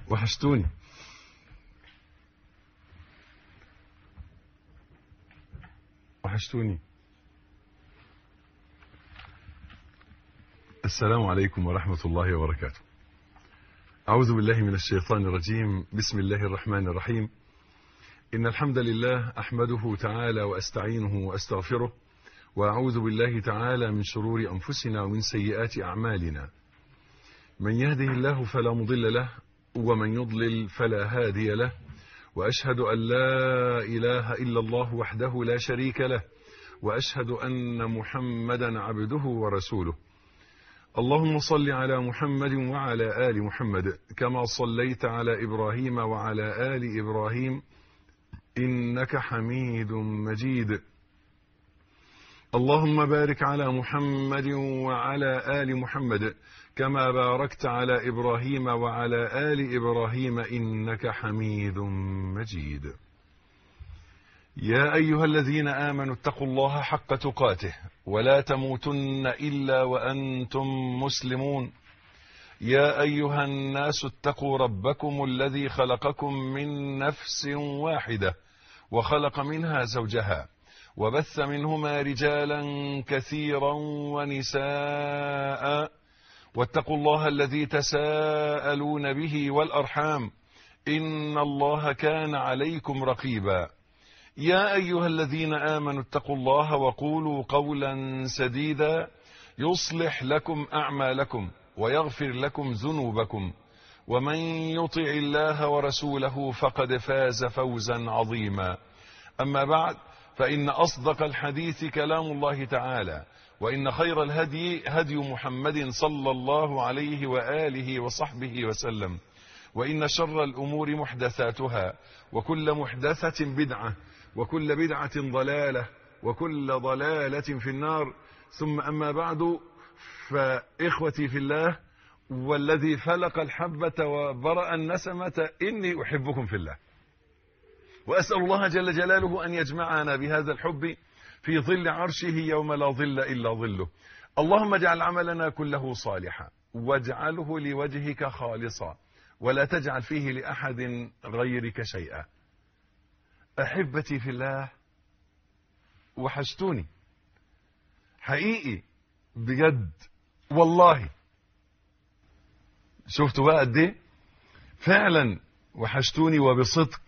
وحشتوني وحشتوني السلام عليكم ورحمة الله وبركاته أعوذ بالله من الشيطان الرجيم بسم الله الرحمن الرحيم إن الحمد لله أحمده تعالى وأستعينه وأستغفره وأعوذ بالله تعالى من شرور أنفسنا ومن سيئات أعمالنا من يهده الله فلا مضل له ومن يضلل فلا هادي له وأشهد أن لا إله إلا الله وحده لا شريك له وأشهد أن محمدا عبده ورسوله اللهم صل على محمد وعلى آل محمد كما صليت على إبراهيم وعلى آل إبراهيم إنك حميد مجيد اللهم بارك على محمد وعلى آل محمد كما باركت على إبراهيم وعلى آل إبراهيم إنك حميد مجيد يا أيها الذين آمنوا اتقوا الله حق تقاته ولا تموتن إلا وأنتم مسلمون يا أيها الناس اتقوا ربكم الذي خلقكم من نفس واحدة وخلق منها زوجها وبث منهما رجالا كثيرا ونساء واتقوا الله الذي تساءلون به والأرحام إن الله كان عليكم رقيبا يا أيها الذين آمنوا اتقوا الله وقولوا قولا سديدا يصلح لكم أعمالكم ويغفر لكم ذنوبكم ومن يطع الله ورسوله فقد فاز فوزا عظيما أما بعد فإن أصدق الحديث كلام الله تعالى وإن خير الهدي هدي محمد صلى الله عليه وآله وصحبه وسلم وإن شر الأمور محدثاتها وكل محدثة بدعة وكل بدعة ضلالة وكل ضلالة في النار ثم أما بعد فإخوتي في الله والذي فلق الحبة وبرأ النسمة إني أحبكم في الله وأسأل الله جل جلاله أن يجمعنا بهذا الحب في ظل عرشه يوم لا ظل إلا ظله اللهم اجعل عملنا كله صالحا واجعله لوجهك خالصا ولا تجعل فيه لأحد غيرك شيئا أحبتي في الله وحشتوني حقيقي بجد والله شفتوا بقى قد ايه فعلا وحشتوني وبصدق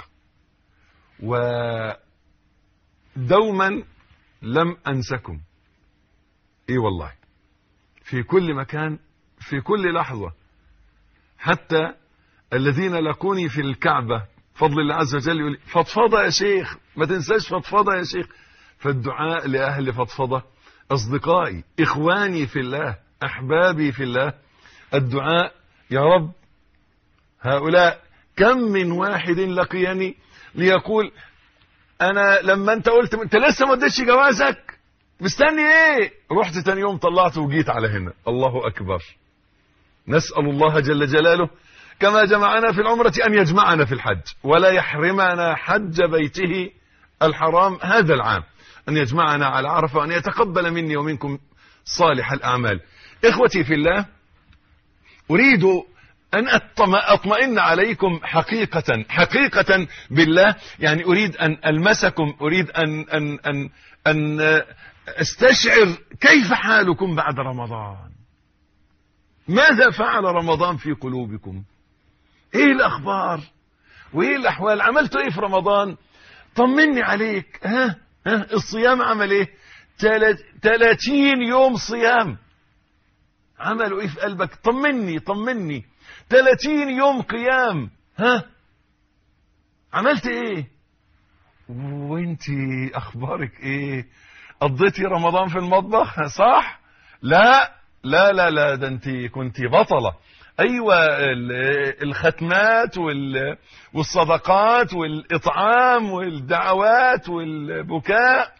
ودوما لم انسكم ايه والله في كل مكان في كل لحظة حتى الذين لقوني في الكعبة فضل الله عز وجل يقول فضفضة يا شيخ ما تنساش فضفضة يا شيخ فالدعاء لأهل فضفضة أصدقائي إخواني في الله أحبابي في الله الدعاء يا رب هؤلاء كم من واحد لقيني ليقول أنا لما أنت قلت أنت لسه ما اديتش جوازك مستني إيه رحت تاني يوم طلعت وجيت على هنا الله أكبر نسأل الله جل جلاله كما جمعنا في العمرة أن يجمعنا في الحج ولا يحرمنا حج بيته الحرام هذا العام أن يجمعنا على عرفة وأن يتقبل مني ومنكم صالح الأعمال إخوتي في الله أريد أن أطمئن عليكم حقيقة حقيقة بالله يعني أريد أن ألمسكم أريد أن, أن, أن, أن استشعر كيف حالكم بعد رمضان ماذا فعل رمضان في قلوبكم ايه الاخبار وايه الاحوال عملتوا ايه في رمضان طمني عليك ها ها الصيام عمل ايه 30 يوم صيام عملوا ايه في قلبك طمني طمني 30 يوم قيام ها عملت ايه وانت اخبارك ايه قضيتي رمضان في المطبخ صح لا لا لا لا ده انت كنت بطلة ايوه الختمات والصدقات والاطعام والدعوات والبكاء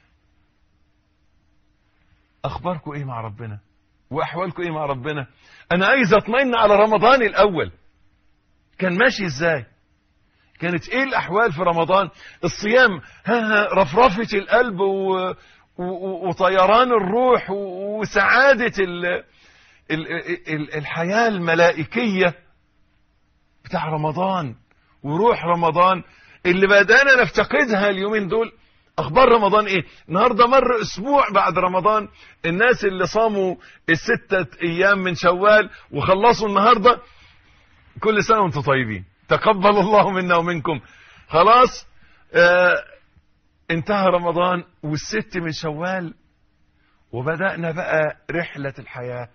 اخباركم ايه مع ربنا واحوالكم ايه مع ربنا انا عايز اطمئن على رمضان الاول كان ماشي ازاي كانت ايه الاحوال في رمضان الصيام ها رفرفة القلب و... وطيران الروح وسعادة ال... ال... ال... الحياة الملائكية بتاع رمضان وروح رمضان اللي بدأنا نفتقدها اليومين دول اخبار رمضان ايه النهارده مر اسبوع بعد رمضان الناس اللي صاموا الستة ايام من شوال وخلصوا النهارده كل سنه وانتم طيبين تقبل الله منا ومنكم خلاص آه انتهى رمضان والست من شوال وبدأنا بقى رحلة الحياة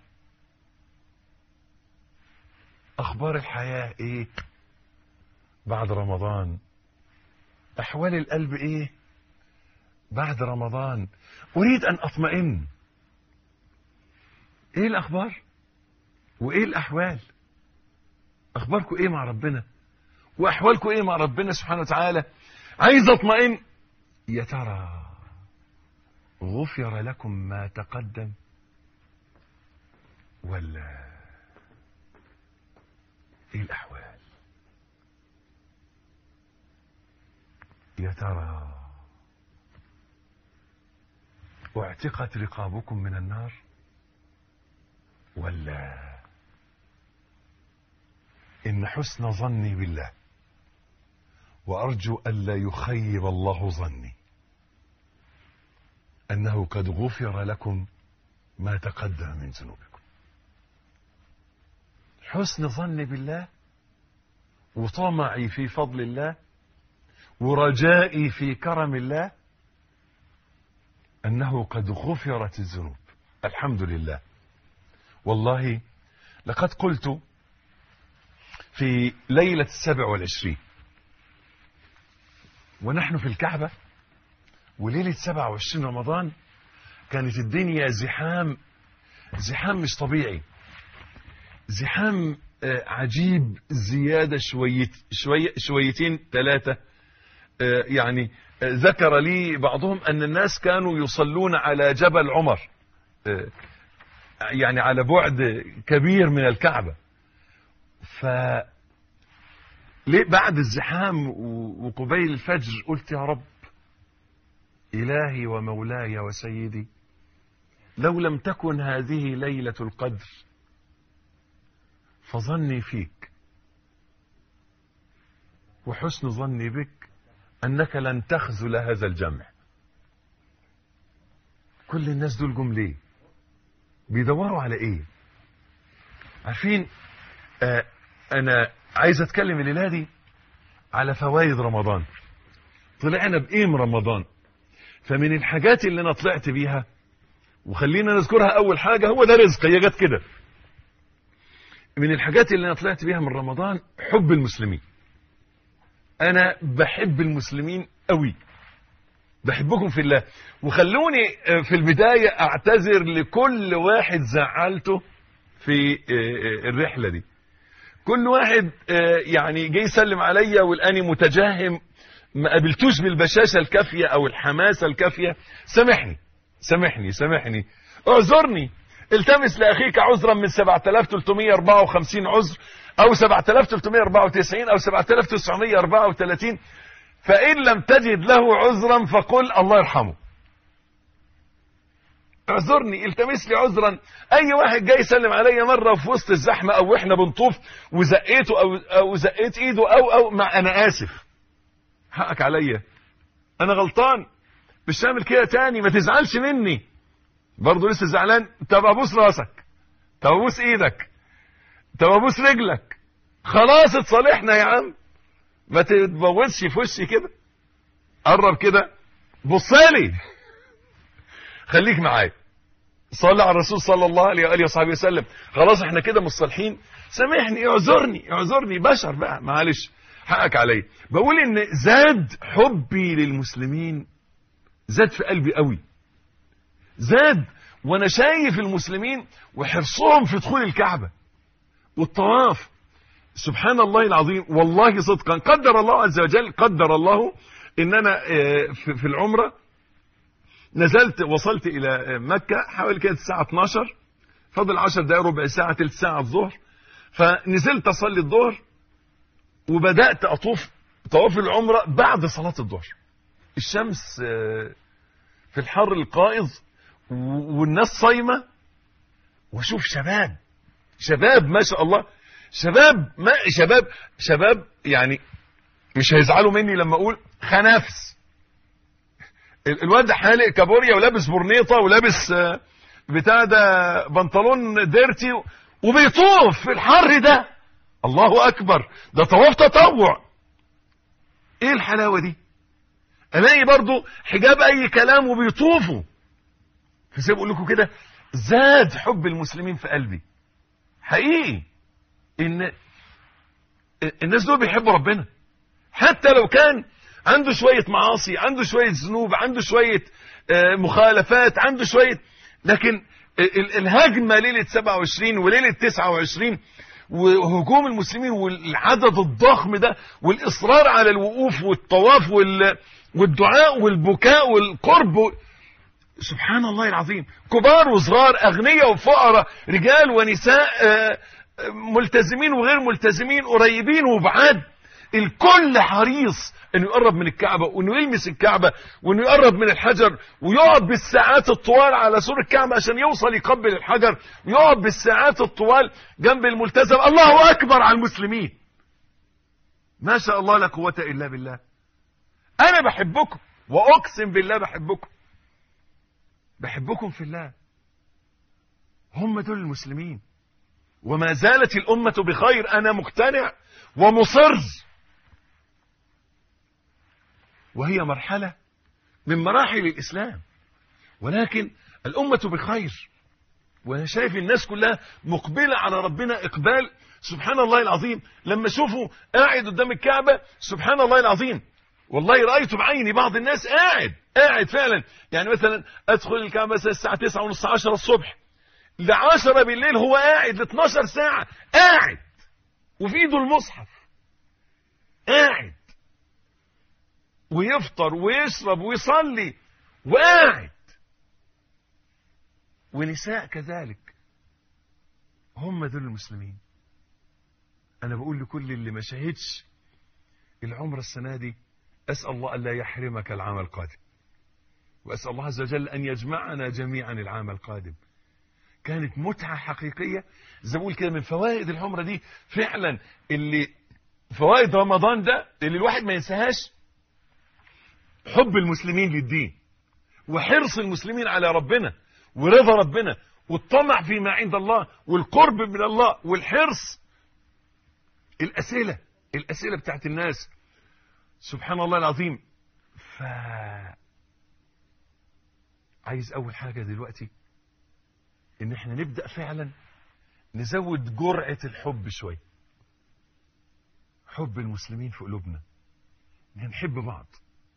اخبار الحياة ايه بعد رمضان احوال القلب ايه بعد رمضان اريد ان اطمئن ايه الاخبار وايه الاحوال اخباركم ايه مع ربنا واحوالكم ايه مع ربنا سبحانه وتعالى عايز اطمئن يا ترى غفر لكم ما تقدم ولا ايه الاحوال يا ترى واعتقت رقابكم من النار ولا ان حسن ظني بالله وارجو الا يخيب الله ظني انه قد غفر لكم ما تقدم من ذنوبكم حسن ظني بالله وطمعي في فضل الله ورجائي في كرم الله أنه قد غفرت الذنوب الحمد لله والله لقد قلت في ليلة السبع والعشرين ونحن في الكعبة وليلة سبع وعشرين رمضان كانت الدنيا زحام زحام مش طبيعي زحام عجيب زيادة شويت شوية شويتين ثلاثة يعني ذكر لي بعضهم أن الناس كانوا يصلون على جبل عمر يعني على بعد كبير من الكعبة ف بعد الزحام وقبيل الفجر قلت يا رب إلهي ومولاي وسيدي لو لم تكن هذه ليلة القدر فظني فيك وحسن ظني بك أنك لن تخذل هذا الجمع كل الناس دول جم ليه بيدوروا على ايه عارفين آه انا عايز اتكلم الليله دي على فوائد رمضان طلعنا بايه من رمضان فمن الحاجات اللي انا طلعت بيها وخلينا نذكرها اول حاجه هو ده رزق هي جت كده من الحاجات اللي انا طلعت بيها من رمضان حب المسلمين انا بحب المسلمين قوي بحبكم في الله وخلوني في البداية اعتذر لكل واحد زعلته في الرحلة دي كل واحد يعني جاي يسلم عليا والاني متجهم ما قابلتوش بالبشاشة الكافية او الحماسة الكافية سامحني سامحني سامحني اعذرني التمس لاخيك عذرا من 7354 عذر او 7394 او 7934 فان لم تجد له عذرا فقل الله يرحمه اعذرني التمس لي عذرا اي واحد جاي يسلم عليا مره في وسط الزحمه او احنا بنطوف وزقيته او او زقيت ايده او او مع انا اسف حقك عليا انا غلطان مش هعمل كده تاني ما تزعلش مني برضه لسه زعلان طب ابوس راسك طب ابوس ايدك طب ابوس رجلك خلاص اتصالحنا يا عم ما تتبوسش في وشي كده قرب كده بصالي خليك معايا صلى على الرسول صلى الله عليه واله وصحبه وسلم خلاص احنا كده مصالحين سامحني اعذرني اعذرني بشر بقى معلش حقك عليا بقول ان زاد حبي للمسلمين زاد في قلبي قوي زاد وانا شايف المسلمين وحرصهم في دخول الكعبه والطواف سبحان الله العظيم والله صدقا قدر الله عز وجل قدر الله ان انا في العمرة نزلت وصلت الى مكة حوالي كده الساعة 12 فضل 10 دقائق ربع ساعة تلت ساعة الظهر فنزلت اصلي الظهر وبدأت اطوف طواف العمرة بعد صلاة الظهر الشمس في الحر القائض والناس صايمة واشوف شباب شباب ما شاء الله شباب ما شباب شباب يعني مش هيزعلوا مني لما اقول خنافس ال- الواد حالق كابوريا ولابس برنيطه ولابس آه، بتاع ده بنطلون ديرتي و- وبيطوف في الحر ده الله اكبر ده طواف تطوع ايه الحلاوه دي الاقي برضو حجاب اي كلام وبيطوفوا فزي بقول لكم كده زاد حب المسلمين في قلبي حقيقي ان الناس دول بيحبوا ربنا حتى لو كان عنده شوية معاصي عنده شوية ذنوب عنده شوية آه، مخالفات عنده شوية لكن ال- ال- الهجمة ليلة 27 وليلة 29 وهجوم المسلمين والعدد الضخم ده والإصرار على الوقوف والطواف وال- والدعاء والبكاء والقرب و- سبحان الله العظيم كبار وصغار أغنياء وفقراء رجال ونساء آه، آه، ملتزمين وغير ملتزمين قريبين وبعاد الكل حريص انه يقرب من الكعبة وانه يلمس الكعبة وانه يقرب من الحجر ويقعد بالساعات الطوال على سور الكعبة عشان يوصل يقبل الحجر ويقعد بالساعات الطوال جنب الملتزم الله اكبر على المسلمين ما شاء الله لا قوة الا بالله انا بحبكم واقسم بالله بحبكم بحبكم في الله هم دول المسلمين وما زالت الأمة بخير أنا مقتنع ومصر وهي مرحلة من مراحل الإسلام ولكن الأمة بخير وأنا شايف الناس كلها مقبلة على ربنا إقبال سبحان الله العظيم لما شوفوا قاعد قدام الكعبة سبحان الله العظيم والله رأيت بعيني بعض الناس قاعد قاعد فعلا يعني مثلا أدخل الكعبة مثلا الساعة 9 ونص 10 الصبح ل 10 بالليل هو قاعد ل 12 ساعة قاعد وفي ايده المصحف قاعد ويفطر ويشرب ويصلي وقاعد ونساء كذلك هم دول المسلمين انا بقول لكل اللي ما شهدش العمرة السنة دي اسأل الله ألا يحرمك العام القادم واسأل الله عز وجل ان يجمعنا جميعا العام القادم كانت متعة حقيقية زي ما بقول كده من فوائد العمرة دي فعلا اللي فوائد رمضان ده اللي الواحد ما ينساهاش حب المسلمين للدين وحرص المسلمين على ربنا ورضا ربنا والطمع فيما عند الله والقرب من الله والحرص الأسئلة الأسئلة بتاعت الناس سبحان الله العظيم ف عايز أول حاجة دلوقتي ان احنا نبدأ فعلا نزود جرعة الحب شوية حب المسلمين في قلوبنا إن نحب بعض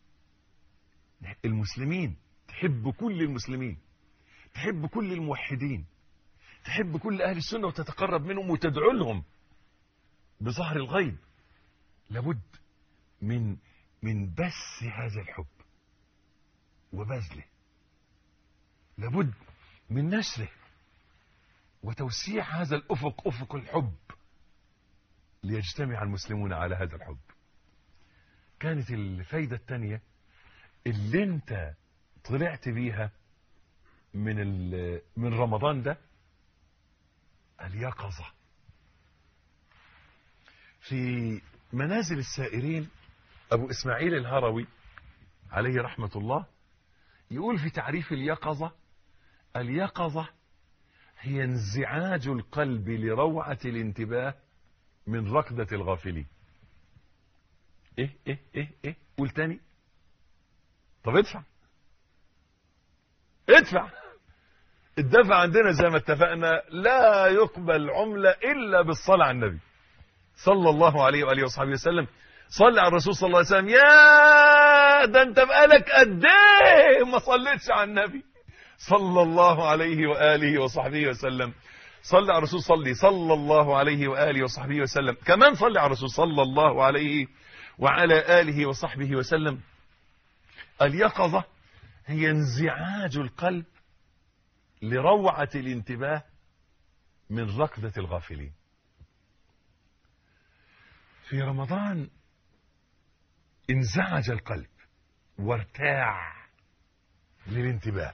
المسلمين تحب كل المسلمين تحب كل الموحدين تحب كل أهل السنة وتتقرب منهم وتدعو لهم بظهر الغيب لابد من من بث هذا الحب وبذله لابد من نشره وتوسيع هذا الأفق أفق الحب ليجتمع المسلمون على هذا الحب كانت الفايدة الثانية اللي انت طلعت بيها من من رمضان ده اليقظة في منازل السائرين أبو إسماعيل الهروي عليه رحمة الله يقول في تعريف اليقظة اليقظة هي انزعاج القلب لروعة الانتباه من ركضة الغافلين ايه ايه ايه ايه قول تاني طب ادفع ادفع الدفع عندنا زي ما اتفقنا لا يقبل عملة الا بالصلاة على النبي صلى الله عليه وآله وصحبه وسلم صلى على الرسول صلى الله عليه وسلم يا ده انت بقالك قد ايه ما صليتش على النبي صلى الله عليه وآله وصحبه وسلم صلى على الرسول صلي صلى الله عليه وآله وصحبه وسلم كمان صلي على الرسول صلى الله عليه وعلى آله وصحبه وسلم اليقظة هي انزعاج القلب لروعة الانتباه من ركضة الغافلين في رمضان انزعج القلب وارتاع للانتباه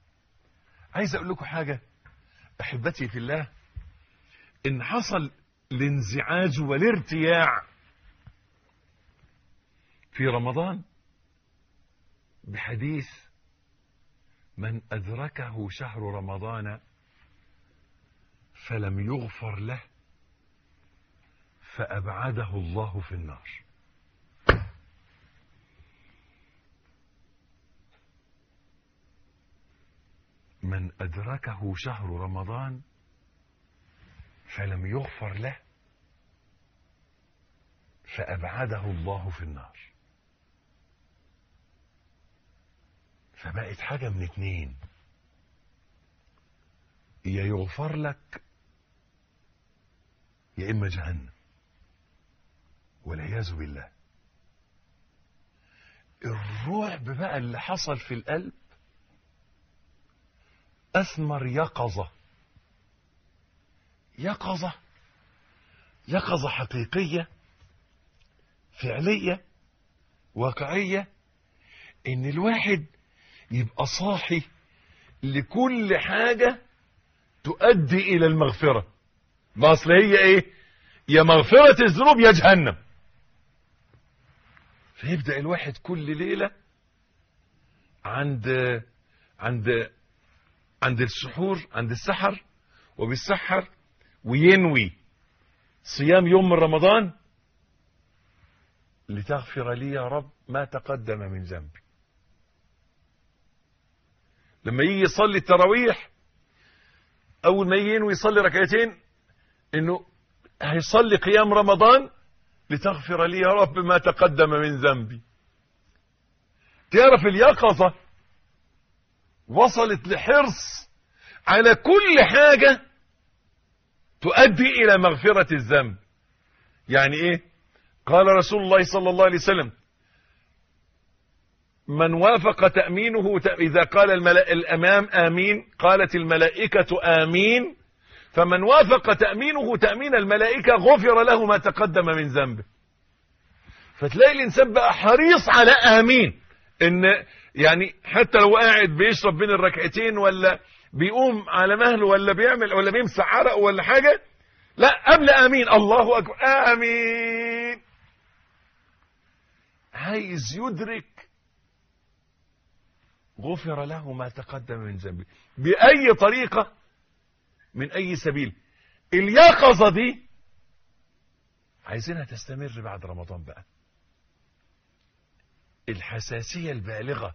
عايز اقول لكم حاجة احبتي في الله ان حصل الانزعاج والارتياع في رمضان بحديث من أدركه شهر رمضان فلم يغفر له فأبعده الله في النار من أدركه شهر رمضان فلم يغفر له فأبعده الله في النار فبقت حاجة من اتنين يا يغفر لك يا إما جهنم والعياذ بالله الرعب بقى اللي حصل في القلب أثمر يقظة يقظة يقظة حقيقية فعلية واقعية إن الواحد يبقى صاحي لكل حاجة تؤدي إلى المغفرة ما أصل هي إيه يا مغفرة الذنوب يا جهنم فيبدأ الواحد كل ليلة عند عند عند السحور عند السحر وبالسحر وينوي صيام يوم من رمضان لتغفر لي يا رب ما تقدم من ذنبي لما يجي يصلي التراويح اول ما يجي ينوي يصلي ركعتين انه هيصلي قيام رمضان لتغفر لي يا رب ما تقدم من ذنبي تعرف اليقظة وصلت لحرص على كل حاجة تؤدي إلى مغفرة الذنب يعني إيه قال رسول الله صلى الله عليه وسلم من وافق تأمينه إذا قال الملأ الأمام آمين قالت الملائكة آمين فمن وافق تأمينه تأمين الملائكة غفر له ما تقدم من ذنبه فتلاقي الإنسان بقى حريص على آمين إن يعني حتى لو قاعد بيشرب بين الركعتين ولا بيقوم على مهله ولا بيعمل ولا بيمسح عرق ولا حاجة لا قبل آمين الله أكبر آمين عايز يدرك غفر له ما تقدم من ذنبه بأي طريقة من أي سبيل اليقظة دي عايزينها تستمر بعد رمضان بقى الحساسية البالغة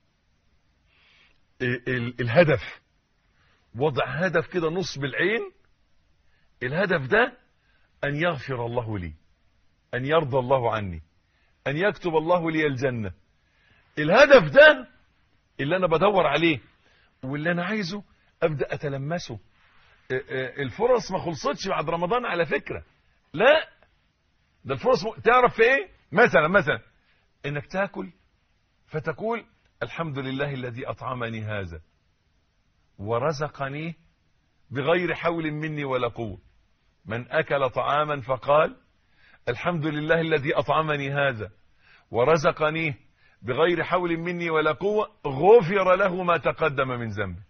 ال ال الهدف وضع هدف كده نصب العين الهدف ده أن يغفر الله لي أن يرضى الله عني أن يكتب الله لي الجنة الهدف ده اللي أنا بدور عليه واللي أنا عايزه أبدأ أتلمسه الفرص ما خلصتش بعد رمضان على فكرة لا ده الفرص م... تعرف في ايه مثلا مثلا انك تاكل فتقول الحمد لله الذي اطعمني هذا ورزقني بغير حول مني ولا قوة من اكل طعاما فقال الحمد لله الذي اطعمني هذا ورزقني بغير حول مني ولا قوة غفر له ما تقدم من ذنبه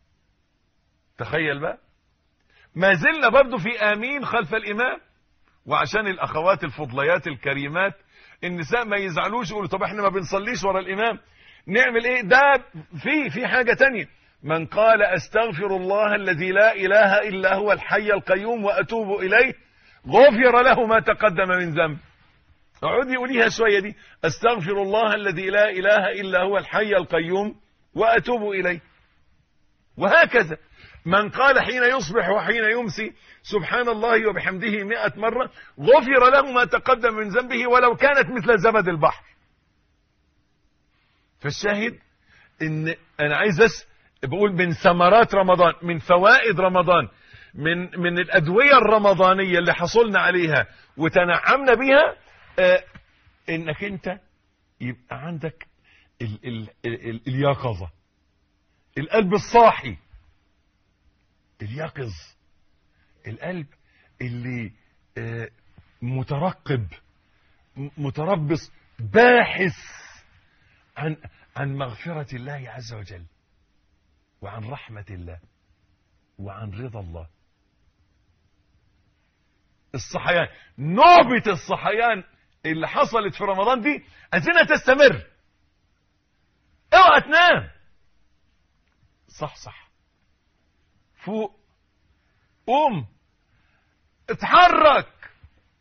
تخيل بقى ما زلنا برضو في آمين خلف الإمام وعشان الأخوات الفضليات الكريمات النساء ما يزعلوش يقولوا طب احنا ما بنصليش ورا الإمام نعمل ايه ده في في حاجة تانية من قال استغفر الله الذي لا إله إلا هو الحي القيوم وأتوب إليه غفر له ما تقدم من ذنب اقعدي قوليها شوية دي استغفر الله الذي لا إله إلا هو الحي القيوم وأتوب إليه وهكذا من قال حين يصبح وحين يمسي سبحان الله وبحمده مئة مرة غفر له ما تقدم من ذنبه ولو كانت مثل زبد البحر فالشاهد ان انا عايز أس بقول من ثمرات رمضان من فوائد رمضان من من الادويه الرمضانيه اللي حصلنا عليها وتنعمنا بيها آه انك انت يبقى عندك ال ال ال اليقظه القلب الصاحي اليقظ القلب اللي آه مترقب متربص باحث عن عن مغفرة الله عز وجل وعن رحمة الله وعن رضا الله الصحيان نوبة الصحيان اللي حصلت في رمضان دي عايزينها تستمر اوعى تنام صح صح فوق قوم اتحرك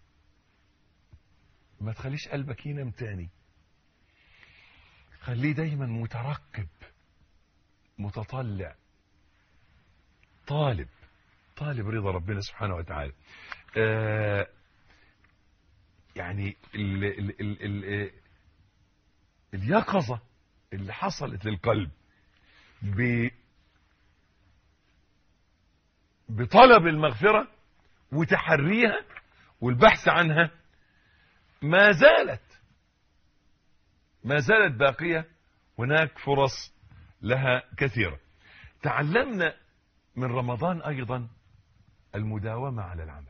ما تخليش قلبك ينام تاني خليه دايما مترقب متطلع طالب طالب رضا ربنا سبحانه وتعالى آه يعني ال ال ال ال اليقظة اللي حصلت للقلب ب بطلب المغفرة وتحريها والبحث عنها ما زالت ما زالت باقية هناك فرص لها كثيرة تعلمنا من رمضان أيضا المداومة على العمل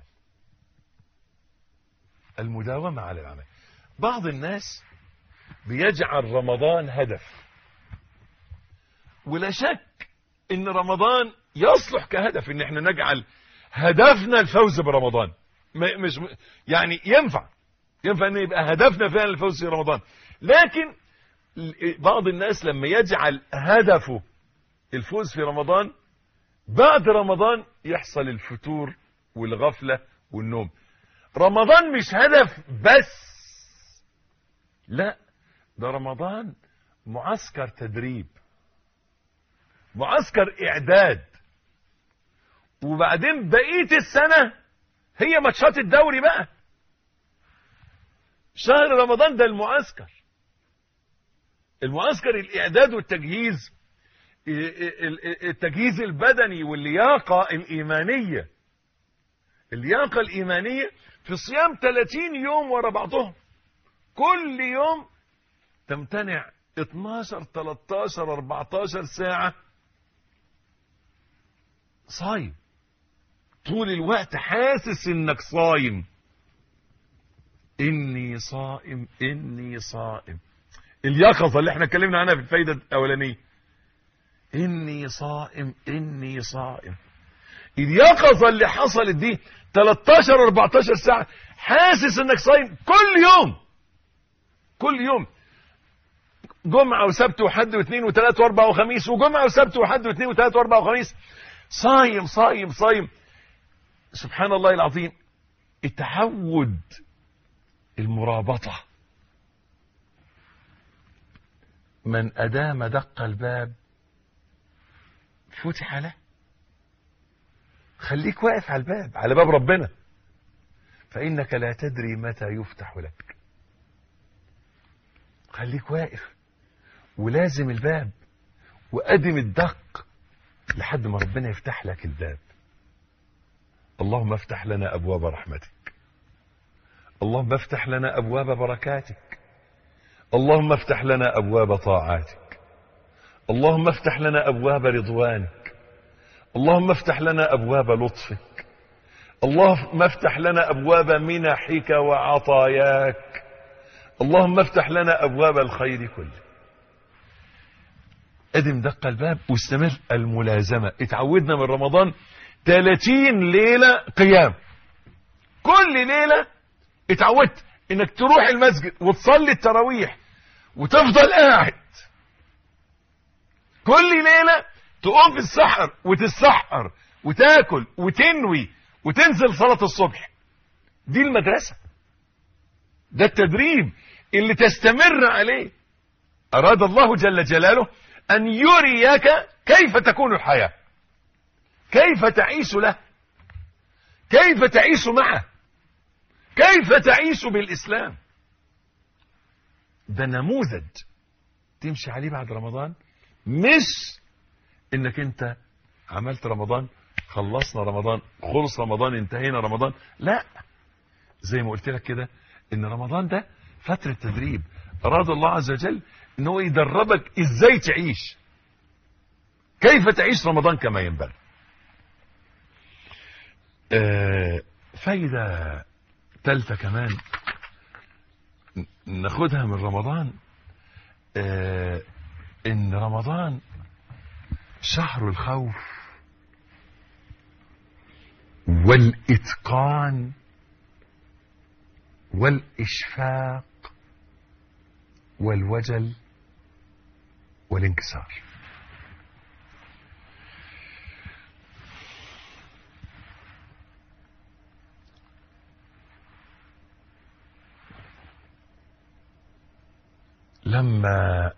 المداومة على العمل بعض الناس بيجعل رمضان هدف ولا شك ان رمضان يصلح كهدف ان احنا نجعل هدفنا الفوز برمضان مش يعني ينفع ينفع ان يبقى هدفنا فعلا الفوز في رمضان لكن بعض الناس لما يجعل هدفه الفوز في رمضان بعد رمضان يحصل الفتور والغفلة والنوم رمضان مش هدف بس لا ده رمضان معسكر تدريب معسكر اعداد وبعدين بقية السنة هي ماتشات الدوري بقى شهر رمضان ده المعسكر المعسكر الاعداد والتجهيز التجهيز البدني واللياقة الايمانية اللياقة الايمانية في صيام 30 يوم ورا بعضهم كل يوم تمتنع 12 13 14 ساعة صايم طول الوقت حاسس انك صايم اني صائم اني صائم اليقظة اللي احنا اتكلمنا عنها في الفايدة الاولانية اني صائم اني صائم اليقظة اللي حصلت دي 13 14 ساعة حاسس انك صايم كل يوم كل يوم جمعة وسبت وحد واثنين وثلاث واربع وخميس وجمعة وسبت وحد واثنين وثلاث واربع وخميس صايم صايم صايم سبحان الله العظيم التعود المرابطة من أدام دق الباب فتح له خليك واقف على الباب على باب ربنا فإنك لا تدري متى يفتح لك خليك واقف ولازم الباب وأدم الدق لحد ما ربنا يفتح لك الباب اللهم افتح لنا أبواب رحمتك اللهم افتح لنا أبواب بركاتك اللهم افتح لنا أبواب طاعاتك اللهم افتح لنا أبواب رضوانك اللهم افتح لنا أبواب لطفك اللهم افتح لنا أبواب منحك وعطاياك اللهم افتح لنا أبواب الخير كله ادم دق الباب واستمر الملازمة اتعودنا من رمضان 30 ليلة قيام كل ليلة اتعودت انك تروح المسجد وتصلي التراويح وتفضل قاعد كل ليلة تقوم في السحر وتتسحر وتاكل وتنوي وتنزل صلاة الصبح دي المدرسة ده التدريب اللي تستمر عليه أراد الله جل جلاله أن يريك كيف تكون الحياة كيف تعيش له كيف تعيش معه كيف تعيش بالإسلام ده نموذج تمشي عليه بعد رمضان مش انك انت عملت رمضان خلصنا رمضان خلص رمضان انتهينا رمضان لا زي ما قلت لك كده ان رمضان ده فترة تدريب اراد الله عز وجل ان هو يدربك ازاي تعيش كيف تعيش رمضان كما ينبغي آه فايدة ثالثة كمان ناخدها من رمضان آه ان رمضان شهر الخوف والاتقان والإشفاق والوجل والانكسار لما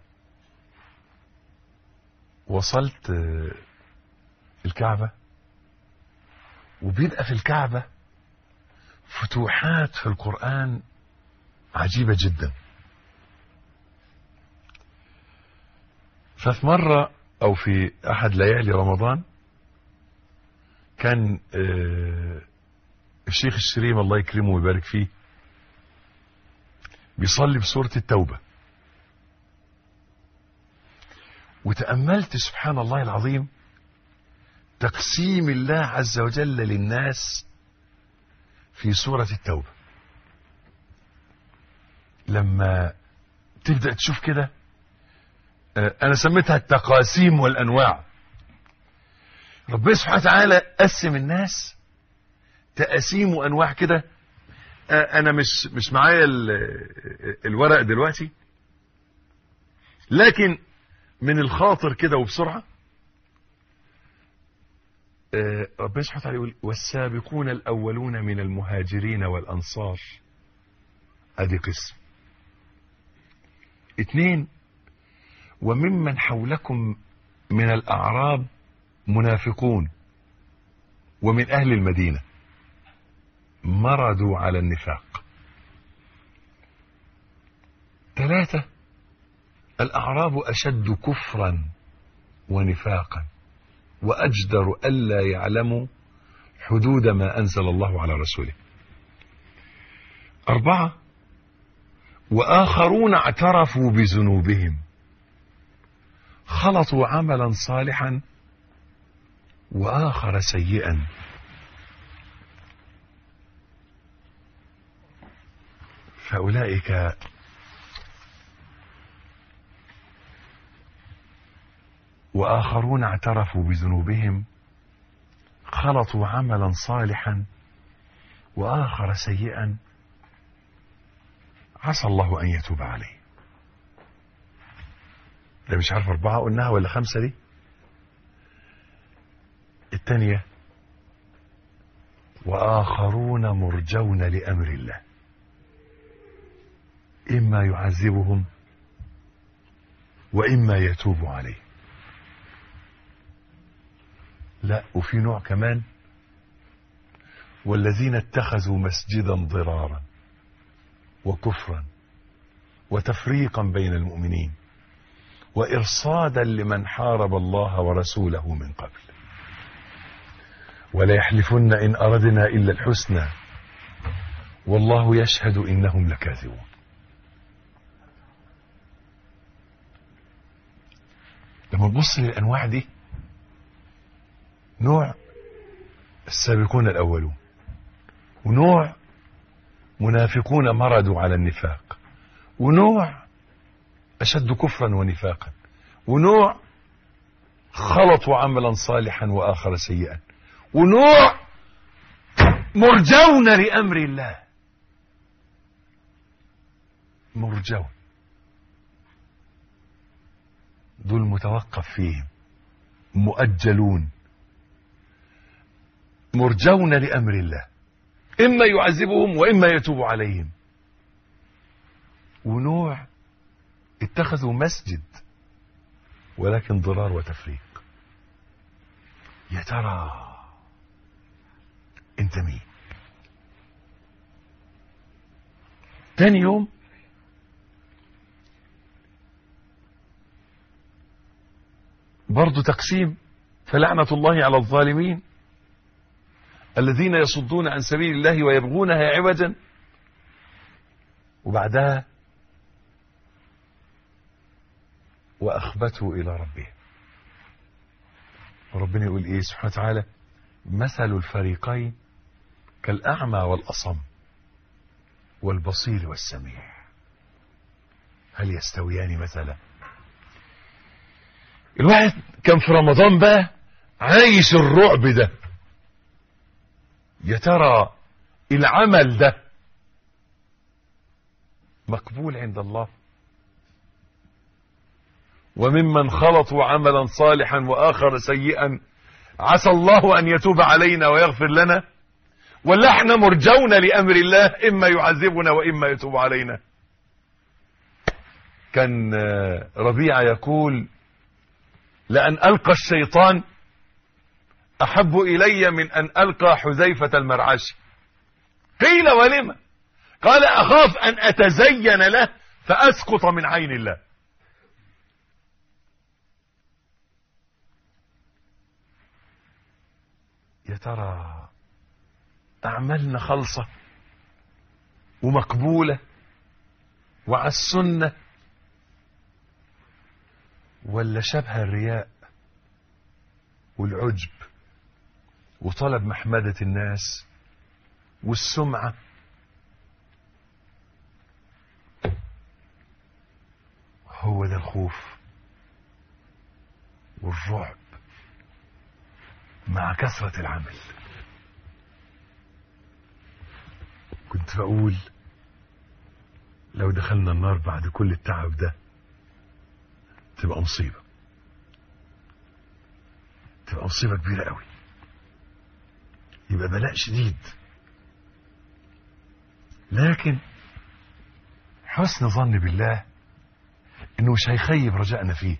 وصلت الكعبة وبيبقى في الكعبة فتوحات في القرآن عجيبة جدا ففي مرة أو في أحد ليالي رمضان كان الشيخ الشريم الله يكرمه ويبارك فيه بيصلي بسورة التوبة وتأملت سبحان الله العظيم تقسيم الله عز وجل للناس في سورة التوبة لما تبدأ تشوف كده أنا سميتها التقاسيم والأنواع ربنا سبحانه وتعالى قسم الناس تقاسيم وأنواع كده أنا مش مش معايا الورق دلوقتي لكن من الخاطر كده وبسرعة ربنا سبحانه وتعالى يقول والسابقون الأولون من المهاجرين والأنصار ادي قسم اثنين وممن حولكم من الأعراب منافقون ومن أهل المدينة مردوا على النفاق ثلاثة الأعراب أشد كفرا ونفاقا وأجدر ألا يعلموا حدود ما أنزل الله على رسوله أربعة وآخرون اعترفوا بذنوبهم خلطوا عملا صالحا وآخر سيئا فأولئك وآخرون اعترفوا بذنوبهم خلطوا عملا صالحا وآخر سيئا عسى الله أن يتوب عليه ده مش عارف أربعة قلناها ولا خمسة دي الثانية وآخرون مرجون لأمر الله إما يعذبهم وإما يتوب عليه لا وفي نوع كمان والذين اتخذوا مسجدا ضرارا وكفرا وتفريقا بين المؤمنين وإرصادا لمن حارب الله ورسوله من قبل ولا يحلفن إن أردنا إلا الحسنى والله يشهد إنهم لكاذبون لما تبص للأنواع دي نوع السابقون الأولون ونوع منافقون مردوا على النفاق ونوع أشد كفرا ونفاقا ونوع خلطوا عملا صالحا وآخر سيئا ونوع مرجون لأمر الله مرجون دول متوقف فيهم مؤجلون مرجون لأمر الله إما يعذبهم وإما يتوب عليهم ونوع اتخذوا مسجد ولكن ضرار وتفريق يا ترى انت مين تاني يوم برضو تقسيم فلعنة الله على الظالمين الذين يصدون عن سبيل الله ويبغونها عوجا وبعدها وأخبته إلى ربه وربنا يقول إيه سبحانه وتعالى مثل الفريقين كالأعمى والأصم والبصير والسميع هل يستويان مثلا الواحد كان في رمضان بقى عايش الرعب ده يا ترى العمل ده مقبول عند الله وممن خلطوا عملا صالحا واخر سيئا عسى الله ان يتوب علينا ويغفر لنا ولا احنا مرجون لامر الله اما يعذبنا واما يتوب علينا كان ربيعه يقول لان القى الشيطان احب الي من ان القى حذيفه المرعشي قيل ولم قال اخاف ان اتزين له فاسقط من عين الله يا ترى أعمالنا خالصة ومقبولة وعلى السنة ولا شبه الرياء والعجب وطلب محمدة الناس والسمعة هو ده الخوف والرعب مع كثرة العمل كنت بقول لو دخلنا النار بعد كل التعب ده تبقى مصيبة تبقى مصيبة كبيرة قوي يبقى بلاء شديد لكن حسن ظن بالله انه مش هيخيب رجائنا فيه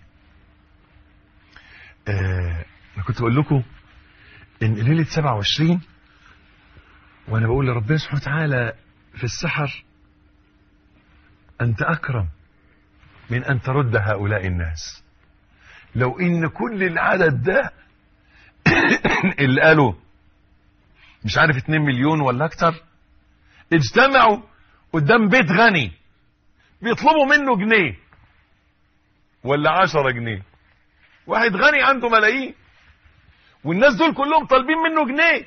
آه انا كنت بقول لكم ان ليله 27 وانا بقول لربنا سبحانه وتعالى في السحر انت اكرم من ان ترد هؤلاء الناس لو ان كل العدد ده اللي قالوا مش عارف 2 مليون ولا اكتر اجتمعوا قدام بيت غني بيطلبوا منه جنيه ولا عشرة جنيه واحد غني عنده ملايين والناس دول كلهم طالبين منه جنيه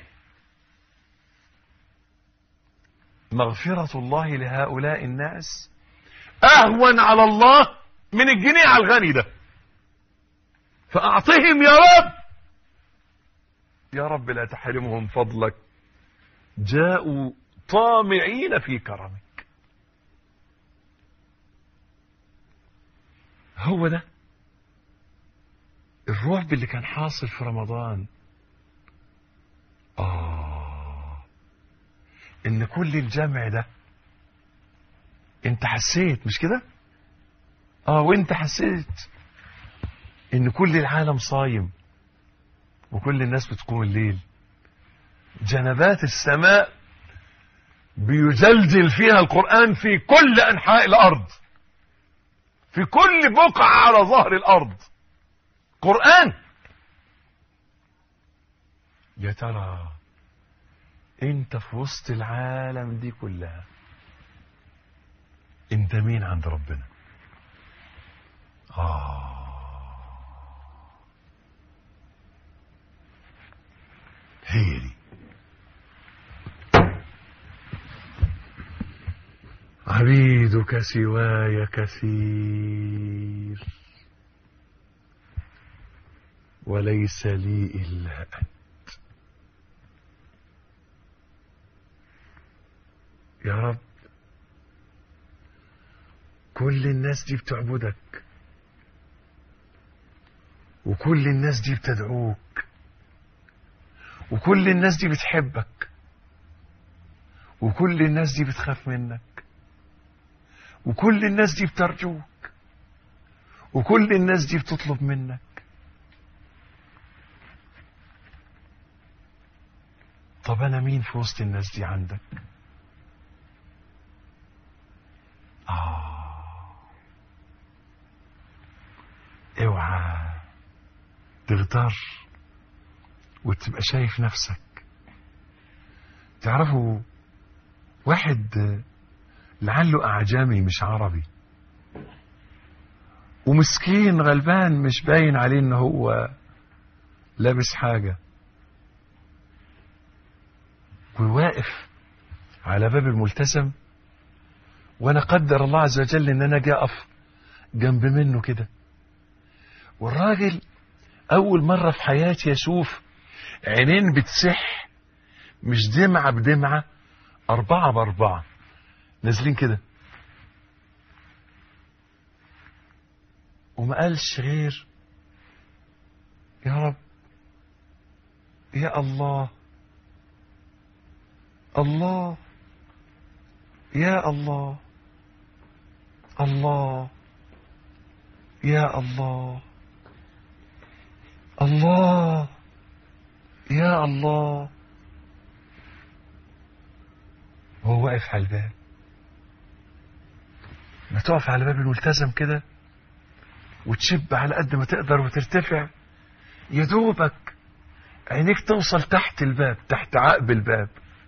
مغفرة الله لهؤلاء الناس أهون على الله من الجنيه على الغني ده فأعطهم يا رب يا رب لا تحرمهم فضلك جاءوا طامعين في كرمك هو ده الرعب اللي كان حاصل في رمضان آه إن كل الجمع ده أنت حسيت مش كده؟ آه وأنت حسيت إن كل العالم صايم وكل الناس بتقوم الليل جنبات السماء بيزلزل فيها القرآن في كل أنحاء الأرض في كل بقعة على ظهر الأرض قرآن يا ترى انت في وسط العالم دي كلها انت مين عند ربنا آه هي دي عبيدك سواي كثير وليس لي إلا أنت يا رب كل الناس دي بتعبدك وكل الناس دي بتدعوك وكل الناس دي بتحبك وكل الناس دي بتخاف منك وكل الناس دي بترجوك وكل الناس دي بتطلب منك طب انا مين في وسط الناس دي عندك آه اوعى تغتر وتبقى شايف نفسك تعرفوا واحد لعله أعجمي مش عربي ومسكين غلبان مش باين عليه ان هو لابس حاجة وواقف على باب الملتزم وانا قدر الله عز وجل ان انا جاء اقف جنب منه كده والراجل اول مرة في حياتي اشوف عينين بتسح مش دمعة بدمعة اربعة باربعة نازلين كده وما قالش غير يا رب يا الله الله يا الله الله يا الله الله يا الله وهو واقف على الباب ما تقف على باب الملتزم كده وتشب على قد ما تقدر وترتفع يا دوبك عينيك توصل تحت الباب تحت عقب الباب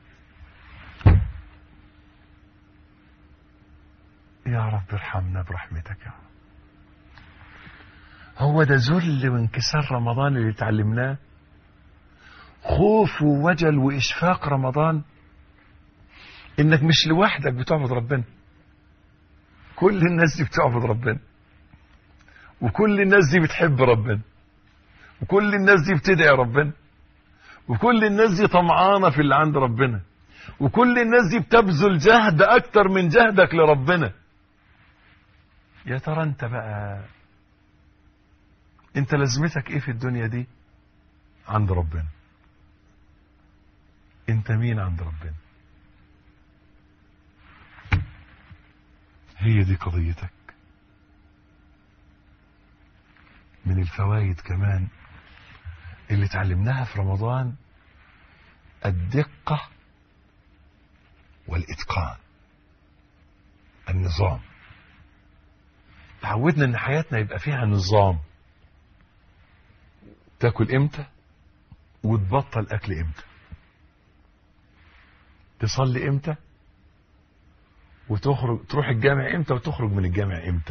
يا رب ارحمنا برحمتك يا رب هو ده ذل وانكسار رمضان اللي اتعلمناه خوف ووجل واشفاق رمضان انك مش لوحدك بتعبد ربنا كل الناس دي بتعبد ربنا وكل الناس دي بتحب ربنا وكل الناس دي بتدعي ربنا وكل الناس دي طمعانة في اللي عند ربنا وكل الناس دي بتبذل جهد اكتر من جهدك لربنا يا ترى انت بقى انت لازمتك ايه في الدنيا دي عند ربنا انت مين عند ربنا هي دي قضيتك من الفوائد كمان اللي اتعلمناها في رمضان الدقة والإتقان النظام تعودنا ان حياتنا يبقى فيها نظام تاكل امتى وتبطل اكل امتى تصلي امتى وتخرج تروح الجامع امتى وتخرج من الجامع امتى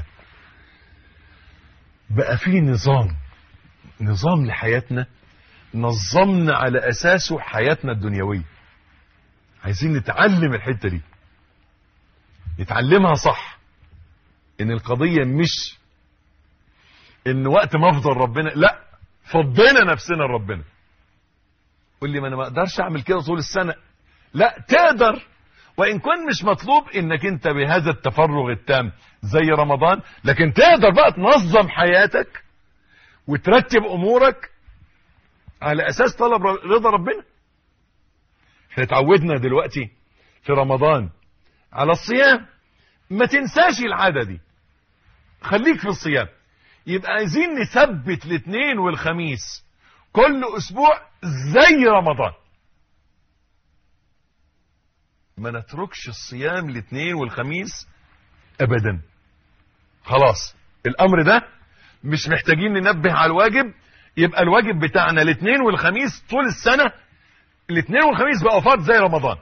بقى في نظام نظام لحياتنا نظمنا على اساسه حياتنا الدنيويه عايزين نتعلم الحته دي نتعلمها صح ان القضيه مش ان وقت ما افضل ربنا لا فضينا نفسنا لربنا قول لي ما انا ما اقدرش اعمل كده طول السنه لا تقدر وان كان مش مطلوب انك انت بهذا التفرغ التام زي رمضان لكن تقدر بقى تنظم حياتك وترتب امورك على اساس طلب رضا ربنا احنا اتعودنا دلوقتي في رمضان على الصيام ما تنساش العاده دي خليك في الصيام يبقى عايزين نثبت الاثنين والخميس كل اسبوع زي رمضان ما نتركش الصيام الاثنين والخميس ابدا خلاص الامر ده مش محتاجين ننبه على الواجب يبقى الواجب بتاعنا الاثنين والخميس طول السنة الاثنين والخميس بقى فرض زي رمضان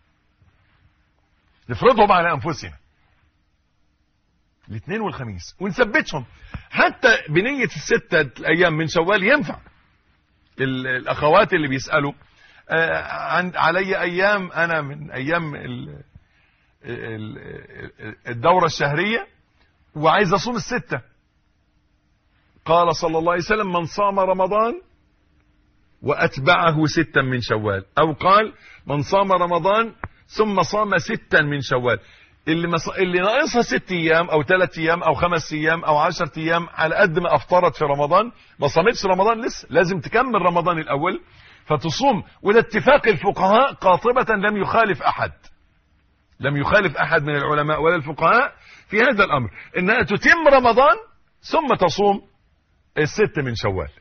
نفرضهم على انفسنا الاثنين والخميس ونثبتهم حتى بنية الستة ايام من شوال ينفع الاخوات اللي بيسألوا آه عن علي ايام انا من ايام ال ال الدورة الشهرية وعايز اصوم الستة قال صلى الله عليه وسلم من صام رمضان واتبعه ستا من شوال او قال من صام رمضان ثم صام ستا من شوال اللي مص... اللي ناقصها ست ايام او ثلاث ايام او خمس ايام او عشر ايام على قد ما افطرت في رمضان ما صامتش رمضان لسه لازم تكمل رمضان الاول فتصوم وده اتفاق الفقهاء قاطبة لم يخالف احد لم يخالف احد من العلماء ولا الفقهاء في هذا الامر انها تتم رمضان ثم تصوم الست من شوال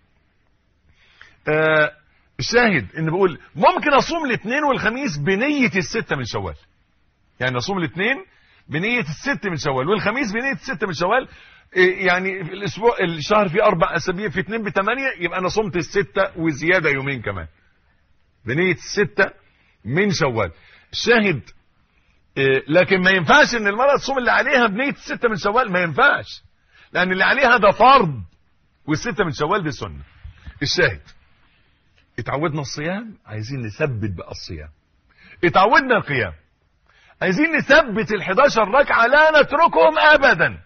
آه الشاهد ان بقول ممكن اصوم الاثنين والخميس بنية الستة من شوال يعني اصوم الاثنين بنية الست من شوال والخميس بنية الست من شوال يعني في الاسبوع الشهر فيه اربع اسابيع في اثنين بثمانية يبقى انا صمت الستة وزيادة يومين كمان بنية الستة من شوال الشاهد لكن ما ينفعش ان المرأة تصوم اللي عليها بنية الستة من شوال ما ينفعش لان اللي عليها ده فرض والستة من شوال دي سنة الشاهد اتعودنا الصيام عايزين نثبت بقى الصيام اتعودنا القيام عايزين نثبت ال11 ركعة لا نتركهم ابدا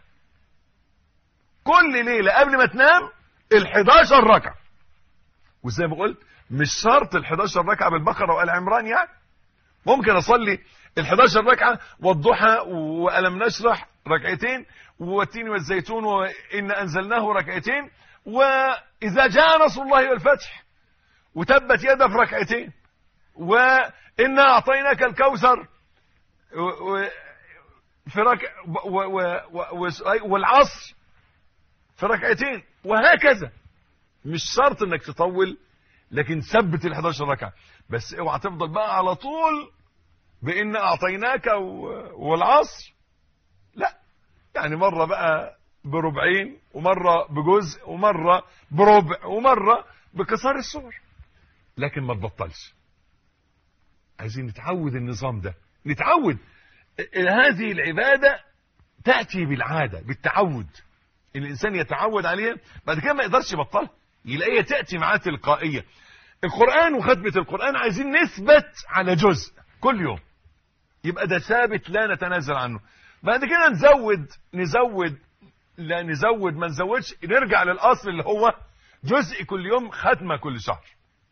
كل ليلة قبل ما تنام ال11 ركعة وزي ما قلت مش شرط ال11 ركعة بالبقرة وآل عمران يعني ممكن اصلي ال11 ركعة والضحى وألم نشرح ركعتين والتين والزيتون وإن أنزلناه ركعتين وإذا جاء نصر الله والفتح وتبت يده في ركعتين وإنا أعطيناك الكوثر و- و- في ركع و- و- و- و- والعصر في ركعتين وهكذا مش شرط انك تطول لكن ثبت ال 11 ركعه بس اوعى تفضل بقى على طول بان اعطيناك و- والعصر لا يعني مره بقى بربعين ومره بجزء ومره بربع ومره بكسار الصور لكن ما تبطلش عايزين نتعود النظام ده نتعود ال- هذه العباده تاتي بالعاده بالتعود الانسان يتعود عليها بعد كده ما يقدرش يبطلها يلاقيها تاتي معاه تلقائيه القران وختمه القران عايزين نثبت على جزء كل يوم يبقى ده ثابت لا نتنازل عنه بعد كده نزود نزود لا نزود ما نزودش نرجع للاصل اللي هو جزء كل يوم ختمه كل شهر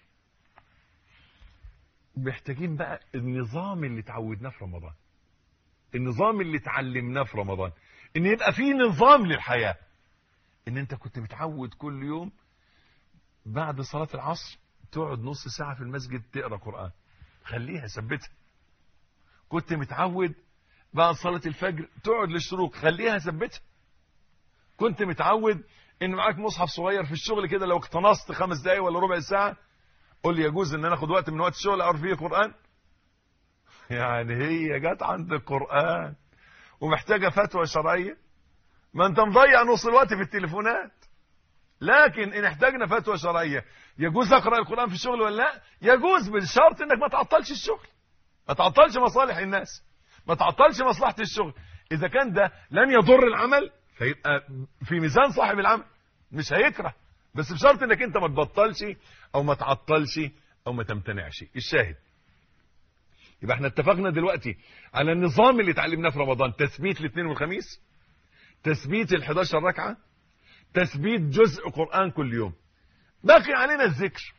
محتاجين بقى النظام اللي اتعودناه في رمضان النظام اللي اتعلمناه في رمضان ان يبقى في نظام للحياه ان انت كنت متعود كل يوم بعد صلاه العصر تقعد نص ساعه في المسجد تقرا قران خليها ثبتها كنت متعود بعد صلاه الفجر تقعد للشروق خليها ثبتها كنت متعود ان معاك مصحف صغير في الشغل كده لو اقتنصت خمس دقايق ولا ربع ساعه قول لي يجوز ان انا اخد وقت من وقت الشغل اقرا فيه قران يعني هي جت عند القران ومحتاجه فتوى شرعيه ما انت مضيع نص الوقت في التليفونات لكن ان احتاجنا فتوى شرعيه يجوز اقرا القران في الشغل ولا لا يجوز بالشرط انك ما تعطلش الشغل ما تعطلش مصالح الناس ما تعطلش مصلحه الشغل اذا كان ده لن يضر العمل فيبقى في ميزان صاحب العمل مش هيكره بس بشرط انك انت ما تبطلش او ما تعطلش او ما تمتنعش الشاهد يبقى احنا اتفقنا دلوقتي على النظام اللي اتعلمناه في رمضان تثبيت الاثنين والخميس تثبيت ال 11 ركعه تثبيت جزء قران كل يوم باقي علينا الذكر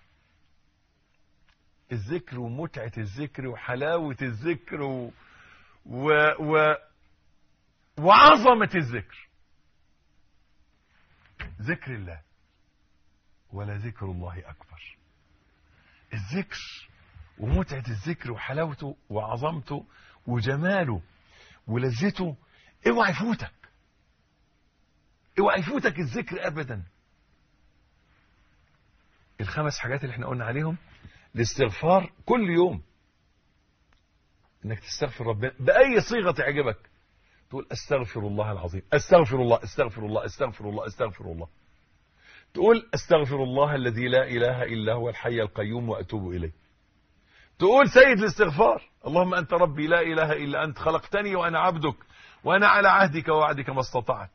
الذكر ومتعه الذكر وحلاوه الذكر و... و... و... وعظمه الذكر ذكر الله ولا ذكر الله اكبر الذكر ومتعه الذكر وحلاوته وعظمته وجماله ولذته اوعى يفوتك اوعى يفوتك الذكر ابدا الخمس حاجات اللي احنا قلنا عليهم الاستغفار كل يوم انك تستغفر ربنا باي صيغه تعجبك تقول استغفر الله العظيم استغفر الله استغفر الله استغفر الله استغفر الله تقول استغفر الله الذي لا اله الا هو الحي القيوم واتوب اليه تقول سيد الاستغفار اللهم انت ربي لا اله الا انت خلقتني وانا عبدك وانا على عهدك ووعدك ما استطعت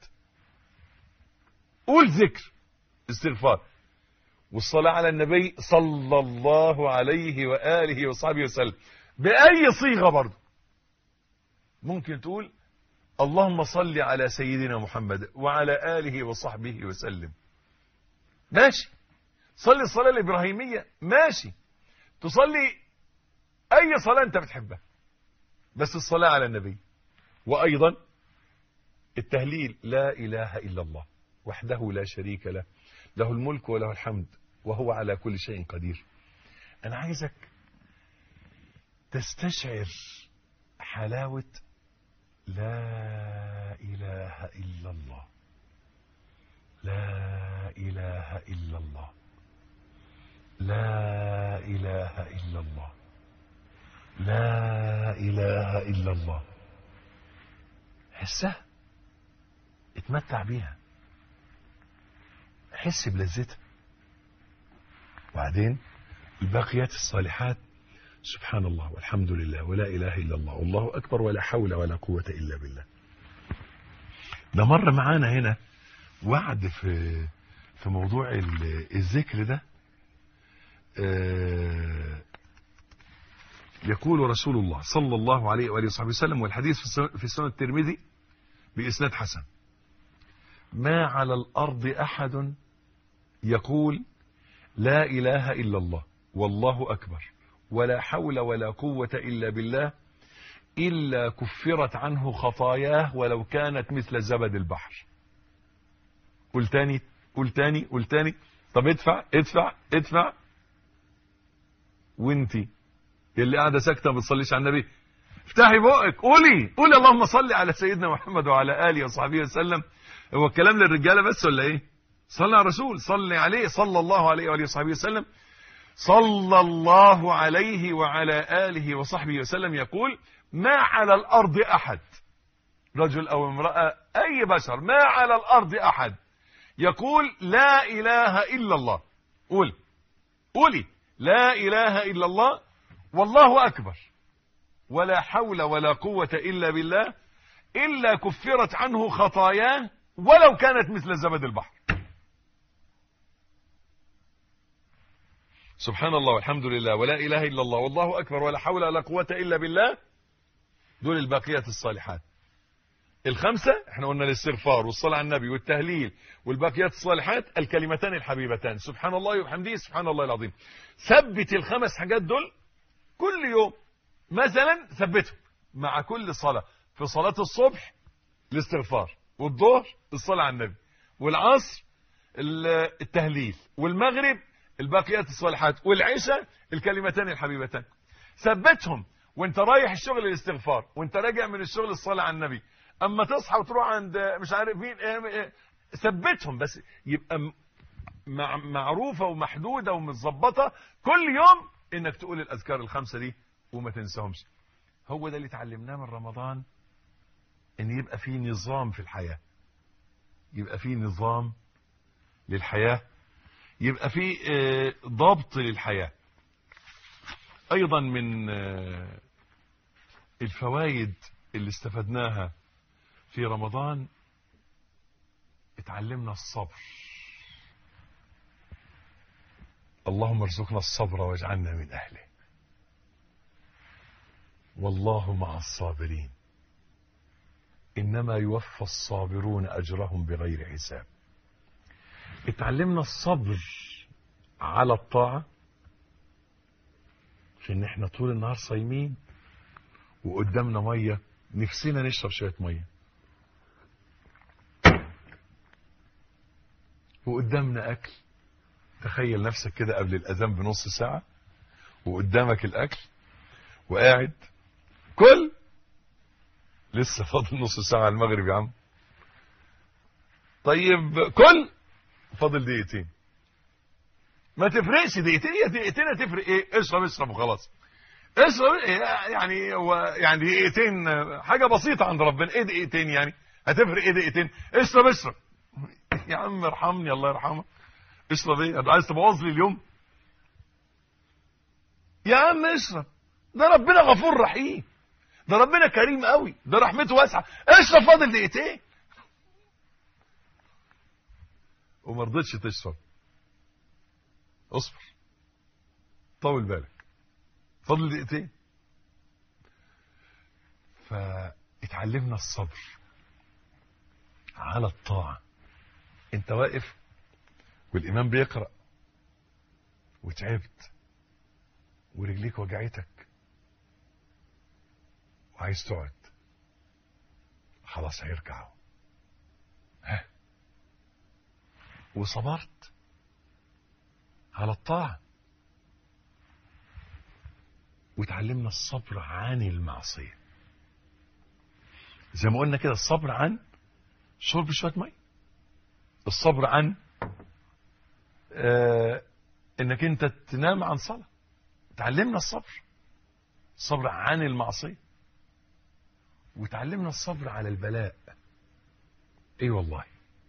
قول ذكر استغفار والصلاة على النبي صلى الله عليه وآله وصحبه وسلم بأي صيغة برضه ممكن تقول اللهم صل على سيدنا محمد وعلى آله وصحبه وسلم ماشي صلي الصلاة الإبراهيمية ماشي تصلي أي صلاة أنت بتحبها بس الصلاة على النبي وأيضا التهليل لا إله إلا الله وحده لا شريك له له الملك وله الحمد وهو على كل شيء قدير أنا عايزك تستشعر حلاوة لا إله إلا الله لا إله إلا الله لا إله إلا الله لا إله إلا الله حسها اتمتع بيها حس بلذتها وبعدين الباقيات الصالحات سبحان الله والحمد لله ولا إله إلا الله والله أكبر ولا حول ولا قوة إلا بالله ده مر معانا هنا وعد في في موضوع الذكر ده يقول رسول الله صلى الله عليه وآله وصحبه وسلم والحديث في سنة الترمذي بإسناد حسن ما على الأرض أحد يقول لا إله إلا الله والله أكبر ولا حول ولا قوة إلا بالله إلا كفرت عنه خطاياه ولو كانت مثل زبد البحر قل تاني قل تاني قل تاني طب ادفع ادفع ادفع وانتي اللي قاعده ساكته ما بتصليش على النبي افتحي بقك قولي قولي اللهم صل على سيدنا محمد وعلى اله وصحبه وسلم هو الكلام للرجاله بس ولا ايه صلى على الرسول صلي عليه صلى الله عليه واله وصحبه وسلم صلى الله عليه وعلى اله وصحبه وسلم يقول ما على الارض احد رجل او امراه اي بشر ما على الارض احد يقول لا اله الا الله قول قولي لا اله الا الله والله اكبر ولا حول ولا قوة إلا بالله إلا كفرت عنه خطاياه ولو كانت مثل زبد البحر سبحان الله والحمد لله ولا إله إلا الله والله أكبر ولا حول ولا قوة إلا بالله دول الباقيات الصالحات الخمسة احنا قلنا الاستغفار والصلاة على النبي والتهليل والباقيات الصالحات الكلمتان الحبيبتان سبحان الله وبحمده سبحان الله العظيم ثبت الخمس حاجات دول كل يوم مثلا ثبتهم مع كل صلاة في صلاة الصبح الاستغفار والظهر الصلاة على النبي والعصر التهليل والمغرب الباقيات الصالحات والعشاء الكلمتان الحبيبتان ثبتهم وانت رايح الشغل الاستغفار وانت راجع من الشغل الصلاة على النبي اما تصحى وتروح عند مش عارف مين ثبتهم بس يبقى مع معروفة ومحدودة ومتظبطة كل يوم انك تقول الاذكار الخمسة دي وما تنساهمش هو ده اللي اتعلمناه من رمضان ان يبقى في نظام في الحياة يبقى في نظام للحياة يبقى في ضبط للحياة ايضا من الفوائد اللي استفدناها في رمضان اتعلمنا الصبر اللهم ارزقنا الصبر واجعلنا من اهله والله مع الصابرين انما يوفى الصابرون اجرهم بغير حساب اتعلمنا الصبر على الطاعة في ان احنا طول النهار صايمين وقدامنا مية نفسنا نشرب شوية مية وقدامنا اكل تخيل نفسك كده قبل الاذان بنص ساعة وقدامك الاكل وقاعد كل لسه فاضل نص ساعة على المغرب يا عم طيب كل فاضل دقيقتين ما تفرقش دقيقتين يا دقيقتين هتفرق ايه اشرب اشرب وخلاص اشرب إيه يعني هو يعني دقيقتين حاجة بسيطة عند ربنا ايه دقيقتين يعني هتفرق ايه دقيقتين اشرب اشرب يا عم ارحمني الله يرحمك اشرب ايه عايز تبوظ لي اليوم يا عم اشرب ده ربنا غفور رحيم ده ربنا كريم قوي ده رحمته واسعه اشرب فاضل دقيقتين وما رضيتش تشرب اصبر طول بالك فاضل دقيقتين فاتعلمنا الصبر على الطاعة انت واقف والامام بيقرأ وتعبت ورجليك وجعتك وعايز تقعد خلاص هيرجعوا ها وصبرت على الطاعة وتعلمنا الصبر عن المعصية زي ما قلنا كده الصبر عن شرب شوية مي الصبر عن آه انك انت تنام عن صلاة تعلمنا الصبر الصبر عن المعصية وتعلمنا الصبر على البلاء اي والله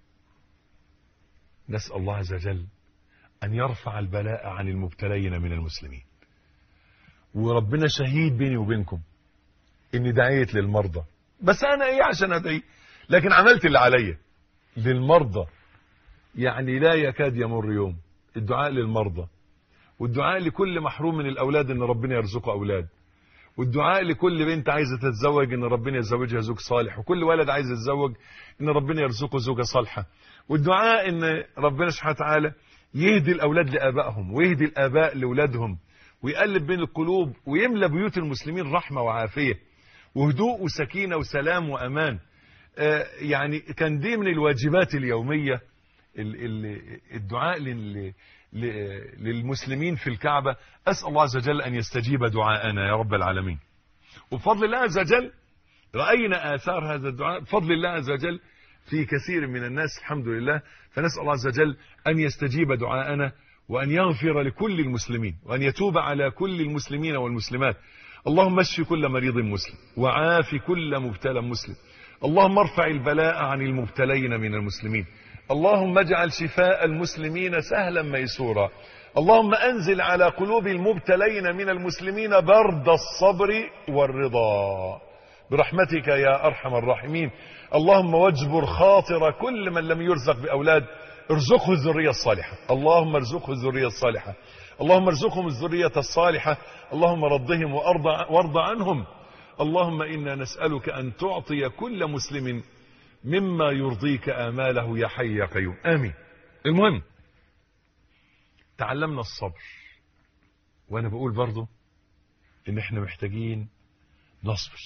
نسأل الله عز وجل أن يرفع البلاء عن المبتلين من المسلمين وربنا شهيد بيني وبينكم إني دعيت للمرضى بس أنا إيه عشان أدعي لكن عملت اللي عليا للمرضى يعني لا يكاد يمر يوم الدعاء للمرضى والدعاء لكل محروم من الأولاد إن ربنا يرزقه أولاد والدعاء لكل بنت عايزة تتزوج إن ربنا يزوجها زوج صالح وكل ولد عايز يتزوج إن ربنا يرزقه زوجة صالحة والدعاء إن ربنا سبحانه وتعالى يهدي الأولاد لآبائهم ويهدي الآباء لأولادهم ويقلب بين القلوب ويملى بيوت المسلمين رحمة وعافية وهدوء وسكينة وسلام وأمان آه، يعني كان دي من الواجبات اليومية ال- ال- الدعاء لل- ل- للمسلمين في الكعبة أسأل الله عز وجل أن يستجيب دعاءنا يا رب العالمين وبفضل الله عز وجل رأينا آثار هذا الدعاء بفضل الله عز وجل في كثير من الناس الحمد لله فنسأل الله عز وجل أن يستجيب دعاءنا وأن يغفر لكل المسلمين وأن يتوب على كل المسلمين والمسلمات اللهم اشف كل مريض مسلم وعاف كل مبتلى مسلم اللهم ارفع البلاء عن المبتلين من المسلمين اللهم اجعل شفاء المسلمين سهلا ميسورا اللهم انزل على قلوب المبتلين من المسلمين برد الصبر والرضا برحمتك يا ارحم الراحمين اللهم واجبر خاطر كل من لم يرزق باولاد ارزقه الذريه الصالحه اللهم ارزقه الذريه الصالحه اللهم ارزقهم الذريه الصالحه اللهم رضهم وارض وارض عنهم اللهم انا نسالك ان تعطي كل مسلم مما يرضيك اماله يا حي يا قيوم امين المهم تعلمنا الصبر وانا بقول برضو ان احنا محتاجين نصبر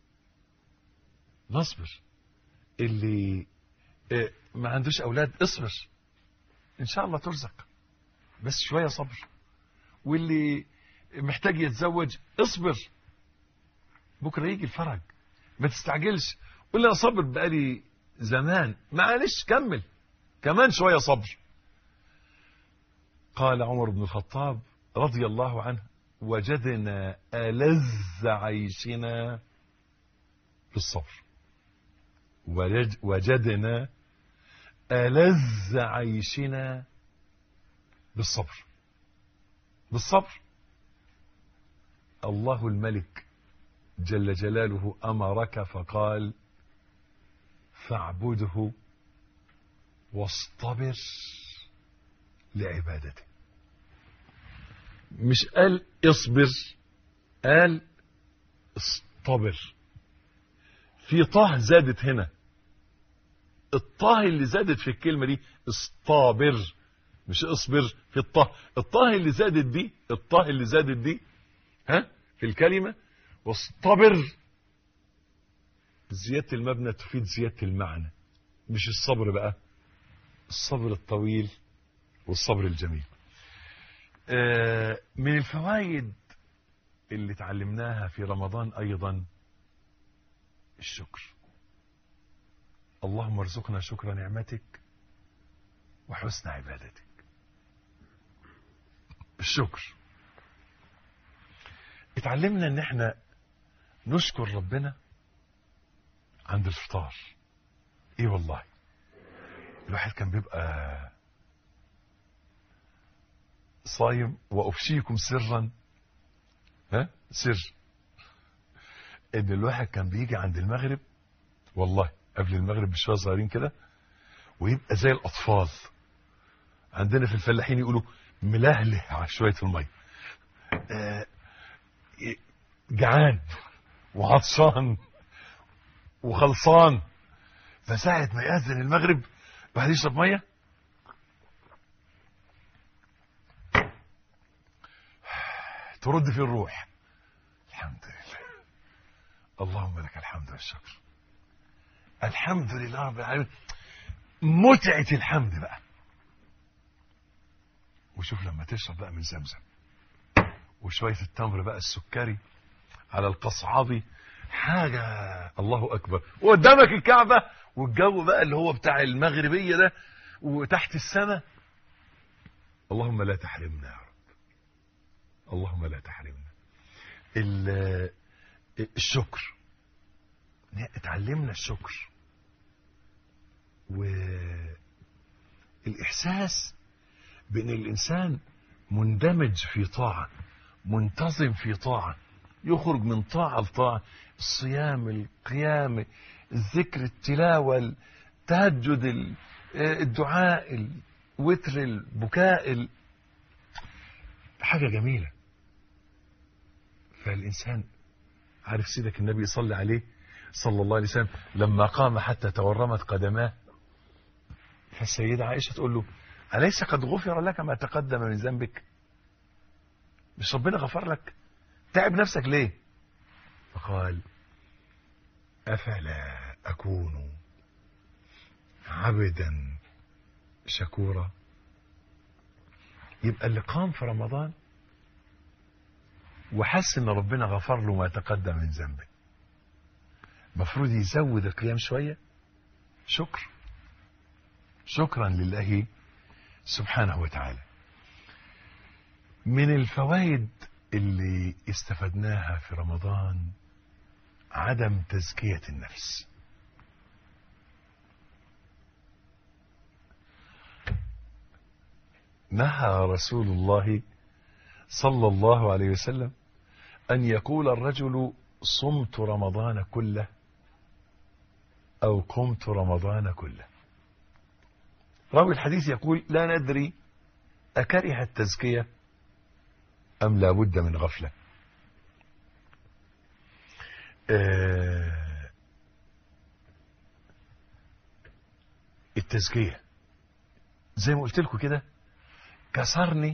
نصبر اللي آه، ما عندوش اولاد اصبر ان شاء الله ترزق بس شويه صبر واللي محتاج يتزوج اصبر بكره يجي الفرج ما تستعجلش قول انا صبر بقالي زمان معلش كمل كمان شويه صبر قال عمر بن الخطاب رضي الله عنه وجدنا ألذ عيشنا بالصبر وجد- وجدنا ألذ عيشنا بالصبر بالصبر الله الملك جل جلاله أمرك فقال فاعبده واصطبر لعبادته مش قال اصبر قال اصطبر في طه زادت هنا الطه اللي زادت في الكلمة دي اصطابر مش اصبر في الطه الطه اللي زادت دي الطه اللي زادت دي ها في الكلمة واصطبر زيادة المبنى تفيد زيادة المعنى مش الصبر بقى الصبر الطويل والصبر الجميل آه، من الفوائد اللي تعلمناها في رمضان أيضا الشكر اللهم ارزقنا شكر نعمتك وحسن عبادتك الشكر اتعلمنا ان احنا نشكر ربنا عند الفطار ايه والله الواحد كان بيبقى صايم وافشيكم سرا ها سر ان الواحد كان بيجي عند المغرب والله قبل المغرب بشويه صغيرين كده ويبقى زي الاطفال عندنا في الفلاحين يقولوا ملهله على شويه الميه آه، جعان وعطشان وخلصان فساعة ما يأذن المغرب الواحد يشرب ميه ترد في الروح الحمد لله اللهم لك الحمد والشكر الحمد لله رب العالمين متعة الحمد بقى وشوف لما تشرب بقى من زمزم وشوية التمر بقى السكري على القصعبي حاجة الله أكبر وقدامك الكعبة والجو بقى اللي هو بتاع المغربية ده وتحت السماء اللهم لا تحرمنا يا رب اللهم لا تحرمنا ال- الشكر اتعلمنا الشكر والإحساس بأن الإنسان مندمج في طاعة منتظم في طاعة يخرج من طاعة لطاعة الصيام القيام الذكر التلاوة التهجد ال- الدعاء الوتر البكاء ال- حاجة جميلة فالإنسان عارف سيدك النبي صلى عليه صلى الله عليه وسلم لما قام حتى تورمت قدماه فالسيدة عائشة تقول له أليس قد غفر لك ما تقدم من ذنبك مش ربنا غفر لك تعب نفسك ليه فقال أفلا أكون عبدا شكورا يبقى اللي قام في رمضان وحس ان ربنا غفر له ما تقدم من ذنبه المفروض يزود القيام شوية شكر شكرا لله سبحانه وتعالى من الفوائد اللي استفدناها في رمضان عدم تزكية النفس نهى رسول الله صلى الله عليه وسلم أن يقول الرجل صمت رمضان كله أو قمت رمضان كله راوي الحديث يقول لا ندري أكره التزكية أم لا بد من غفلة آه التزكية زي ما قلت لكم كده كسرني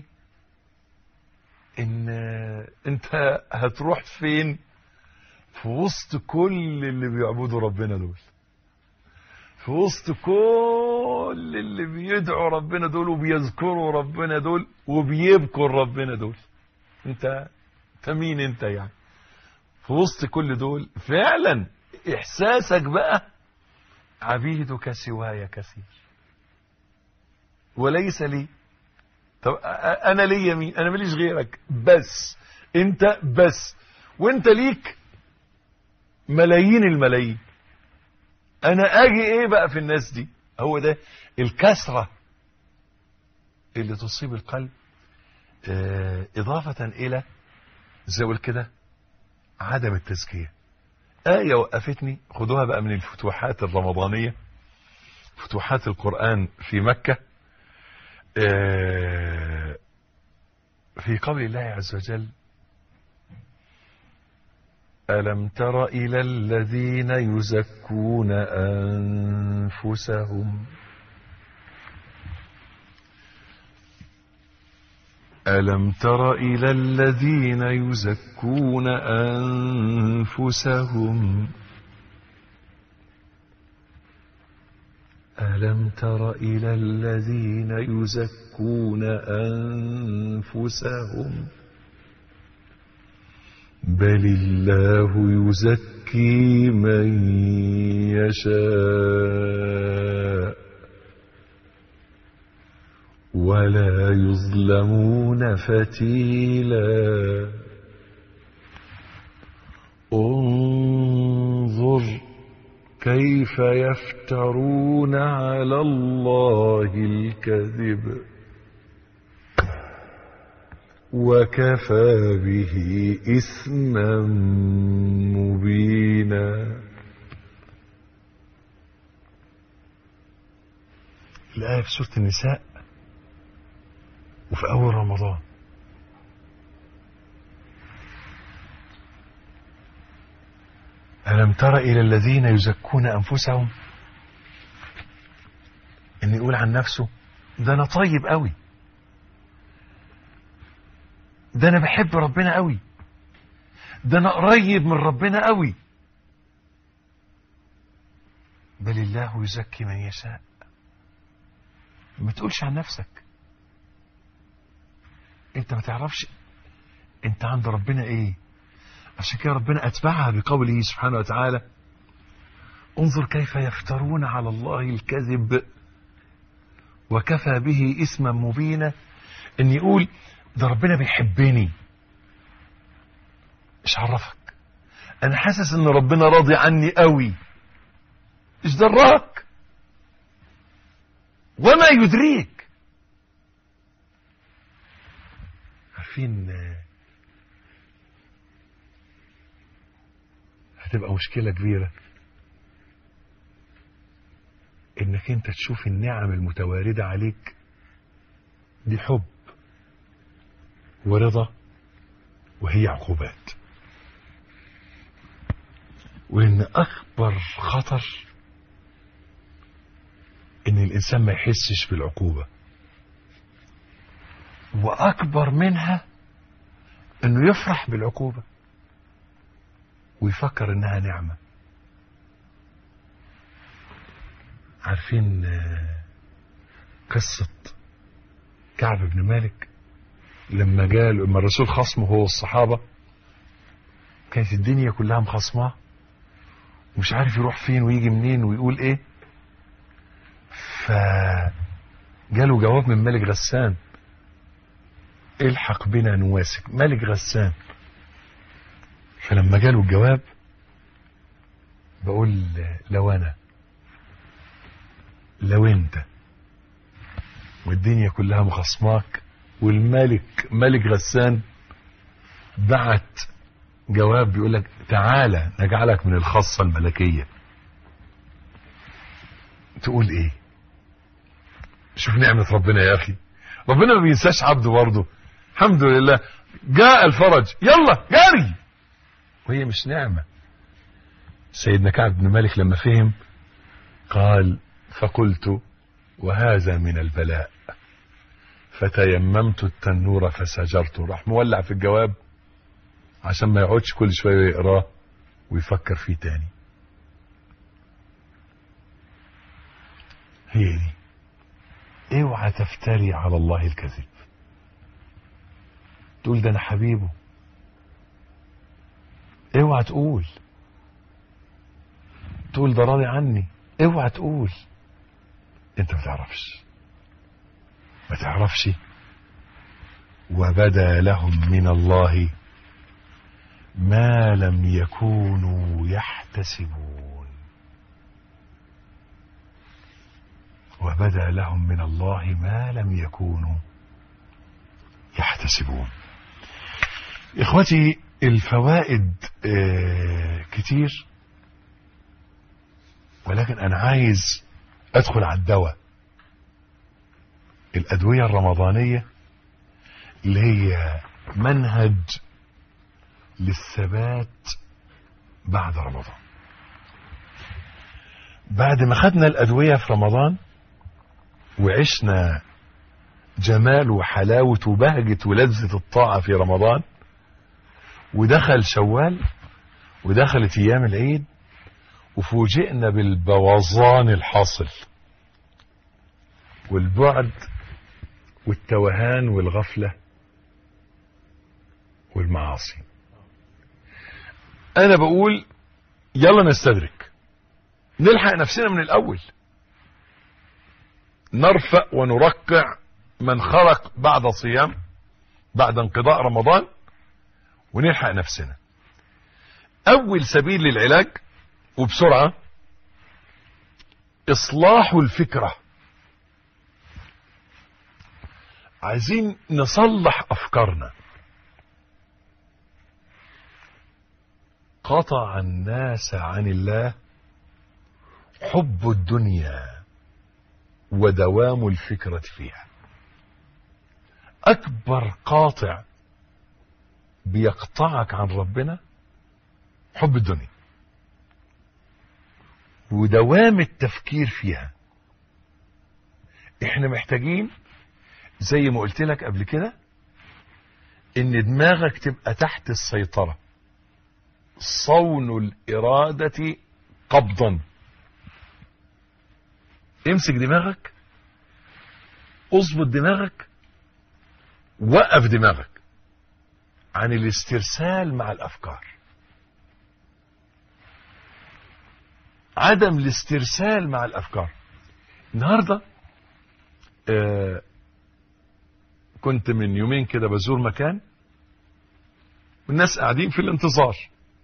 ان انت هتروح فين في وسط كل اللي بيعبدوا ربنا دول في وسط كل اللي بيدعوا ربنا دول وبيذكروا ربنا دول وبيبكوا ربنا دول انت انت مين انت يعني في وسط كل دول فعلا احساسك بقى عبيدك سواي كثير وليس لي طب انا ليا مين انا ماليش غيرك بس انت بس وانت ليك ملايين الملايين انا اجي ايه بقى في الناس دي هو ده الكسرة اللي تصيب القلب اه اضافة الى زي كده عدم التزكية آية وقفتني خدوها بقى من الفتوحات الرمضانية فتوحات القرآن في مكة اه في قول الله عز وجل ألم تر إلى الذين يزكون أنفسهم ألم تر إلى الذين يزكون أنفسهم ألم تر إلى الذين يزكون أنفسهم بل الله يزكي من يشاء ولا يظلمون فتيلا انظر كيف يفترون على الله الكذب وكفى به إثما مبينا الآية في سورة النساء وفي أول رمضان ألم تر إلى الذين يزكون أنفسهم إن يقول عن نفسه ده أنا طيب قوي ده أنا بحب ربنا قوي ده أنا قريب من ربنا قوي بل الله يزكي من يشاء ما تقولش عن نفسك انت ما تعرفش انت عند ربنا ايه عشان كده ربنا اتبعها بقوله سبحانه وتعالى انظر كيف يفترون على الله الكذب وكفى به اسما مبينا ان يقول ده ربنا بيحبني مش عرفك انا حاسس ان ربنا راضي عني قوي ايش دراك وما يدريك عارفين هتبقى مشكلة كبيرة انك انت تشوف النعم المتواردة عليك دي حب ورضا وهي عقوبات وان اكبر خطر ان الانسان ما يحسش بالعقوبة واكبر منها انه يفرح بالعقوبة ويفكر انها نعمة عارفين آه، قصة كعب بن مالك لما قال لما الرسول خصمه هو الصحابة كانت الدنيا كلها مخصماه ومش عارف يروح فين ويجي منين ويقول ايه ف جاله جواب من ملك غسان الحق بنا نواسك ملك غسان فلما جاله الجواب بقول لو انا لو انت والدنيا كلها مخصماك والملك ملك غسان بعت جواب بيقول لك تعالى نجعلك من الخاصة الملكية تقول ايه شوف نعمة ربنا يا اخي ربنا ما بينساش عبده برضه الحمد لله جاء الفرج يلا جاري وهي مش نعمة سيدنا كعب بن مالك لما فهم قال فقلت وهذا من البلاء فتيممت التنور فسجرت راح مولع في الجواب عشان ما يقعدش كل شوية يقراه ويفكر فيه تاني هي دي اوعى تفتري على الله الكذب تقول ده انا حبيبه اوعى تقول تقول ده راضي عني اوعى تقول انت ما تعرفش ما تعرفش وبدا لهم من الله ما لم يكونوا يحتسبون وبدا لهم من الله ما لم يكونوا يحتسبون اخوتي الفوائد آه، كتير ولكن انا عايز ادخل على الدواء الادويه الرمضانيه اللي هي منهج للثبات بعد رمضان بعد ما خدنا الادويه في رمضان وعشنا جمال وحلاوه وبهجه ولذه الطاعه في رمضان ودخل شوال ودخلت ايام العيد وفوجئنا بالبوظان الحاصل والبعد والتوهان والغفله والمعاصي انا بقول يلا نستدرك نلحق نفسنا من الاول نرفع ونرقع من خرق بعد صيام بعد انقضاء رمضان ونلحق نفسنا اول سبيل للعلاج وبسرعة اصلاح الفكرة عايزين نصلح افكارنا قطع الناس عن الله حب الدنيا ودوام الفكرة فيها اكبر قاطع بيقطعك عن ربنا حب الدنيا ودوام التفكير فيها احنا محتاجين زي ما قلت لك قبل كده ان دماغك تبقى تحت السيطرة صون الارادة قبضا امسك دماغك اظبط دماغك وقف دماغك عن الاسترسال مع الافكار عدم الاسترسال مع الافكار النهارده آه كنت من يومين كده بزور مكان والناس قاعدين في الانتظار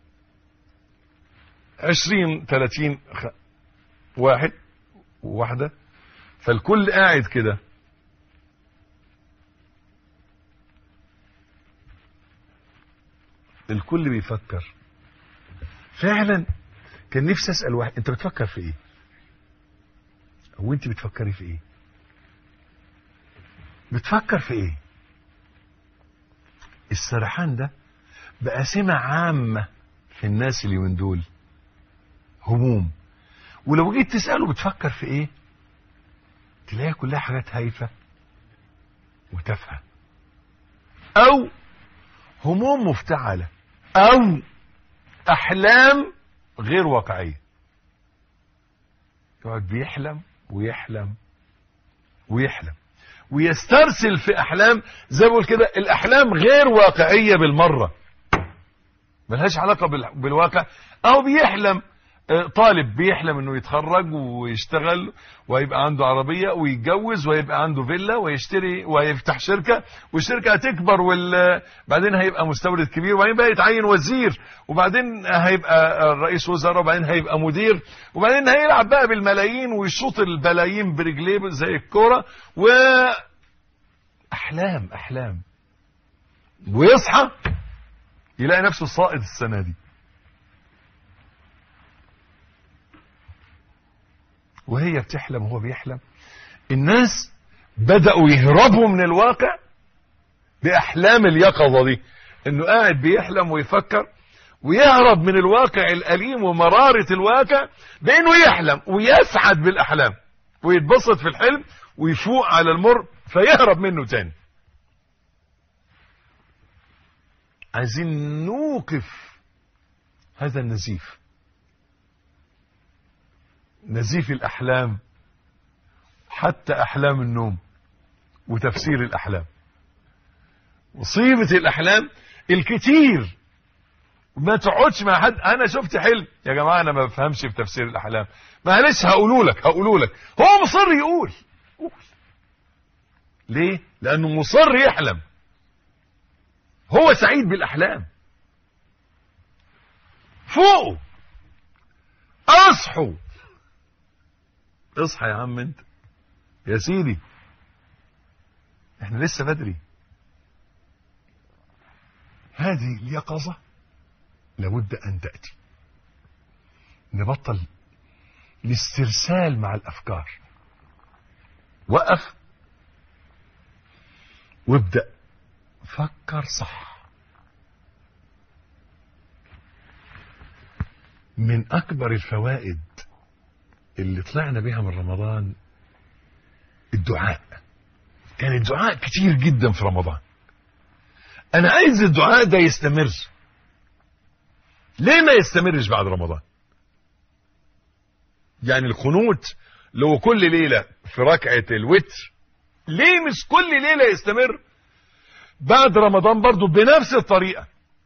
عشرين تلاتين خ... واحد وواحدة فالكل قاعد كده الكل بيفكر فعلا كان نفسي اسال واحد انت بتفكر في ايه هو انت بتفكري في ايه بتفكر في ايه السرحان ده بقى سمة عامة في الناس اللي من دول هموم ولو جيت تسأله بتفكر في ايه تلاقيها كلها حاجات هايفة وتافهة او هموم مفتعلة او احلام غير واقعية يقعد بيحلم ويحلم ويحلم ويسترسل في احلام زي ما بقول كده الاحلام غير واقعيه بالمره ملهاش علاقه بال- بالواقع او بيحلم آه، طالب بيحلم انه يتخرج ويشتغل ويبقى عنده عربيه ويتجوز ويبقى عنده فيلا ويشتري ويفتح شركه والشركه هتكبر وال بعدين هيبقى مستورد كبير وبعدين بقى يتعين وزير وبعدين هيبقى رئيس وزراء وبعدين هيبقى مدير وبعدين هيلعب بقى بالملايين ويشوط البلايين برجليه زي الكوره و احلام احلام ويصحى يلاقي نفسه ساقط السنه دي وهي بتحلم وهو بيحلم الناس بدأوا يهربوا من الواقع بأحلام اليقظة دي انه قاعد بيحلم ويفكر ويهرب من الواقع الأليم ومرارة الواقع بأنه يحلم ويسعد بالأحلام ويتبسط في الحلم ويفوق على المر فيهرب منه تاني عايزين نوقف هذا النزيف نزيف الأحلام حتى أحلام النوم وتفسير الأحلام مصيبة الأحلام الكتير ما تقعدش مع حد أنا شفت حلم يا جماعة أنا ما بفهمش في تفسير الأحلام معلش هقوله لك هقوله لك هو مصر يقول قول. ليه؟ لأنه مصر يحلم هو سعيد بالأحلام فوقوا اصحوا اصحى يا عم انت يا سيدي احنا لسه بدري هذه اليقظة لابد ان تأتي نبطل الاسترسال مع الافكار وقف وابدأ فكر صح من اكبر الفوائد اللي طلعنا بيها من رمضان الدعاء كان الدعاء كتير جدا في رمضان انا عايز الدعاء ده يستمر ليه ما يستمرش بعد رمضان يعني القنوت لو كل ليلة في ركعة الوتر ليه مش كل ليلة يستمر بعد رمضان برضو بنفس الطريقة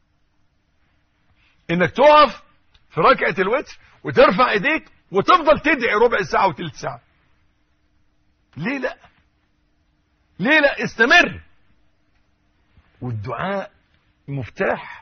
انك تقف في ركعة الوتر وترفع ايديك وتفضل تدعي ربع ساعة وتلت ساعة ليه لا ليه لا استمر والدعاء مفتاح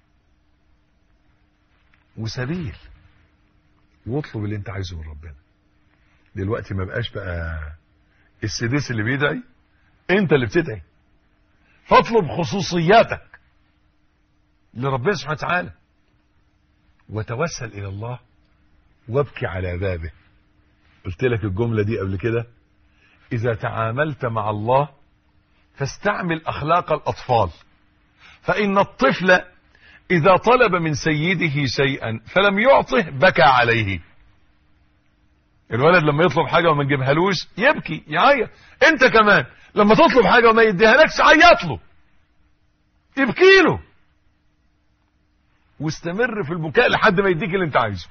وسبيل واطلب اللي انت عايزه من ربنا دلوقتي ما بقاش بقى السديس اللي بيدعي انت اللي بتدعي فاطلب خصوصياتك لربنا سبحانه وتعالى وتوسل الى الله وابكي على بابه قلت لك الجملة دي قبل كده اذا تعاملت مع الله فاستعمل اخلاق الاطفال فان الطفل اذا طلب من سيده شيئا فلم يعطه بكى عليه الولد لما يطلب حاجة وما نجيبهالوش يبكي يعيط انت كمان لما تطلب حاجة وما يديهالكش عيط له ابكي له واستمر في البكاء لحد ما يديك اللي انت عايزه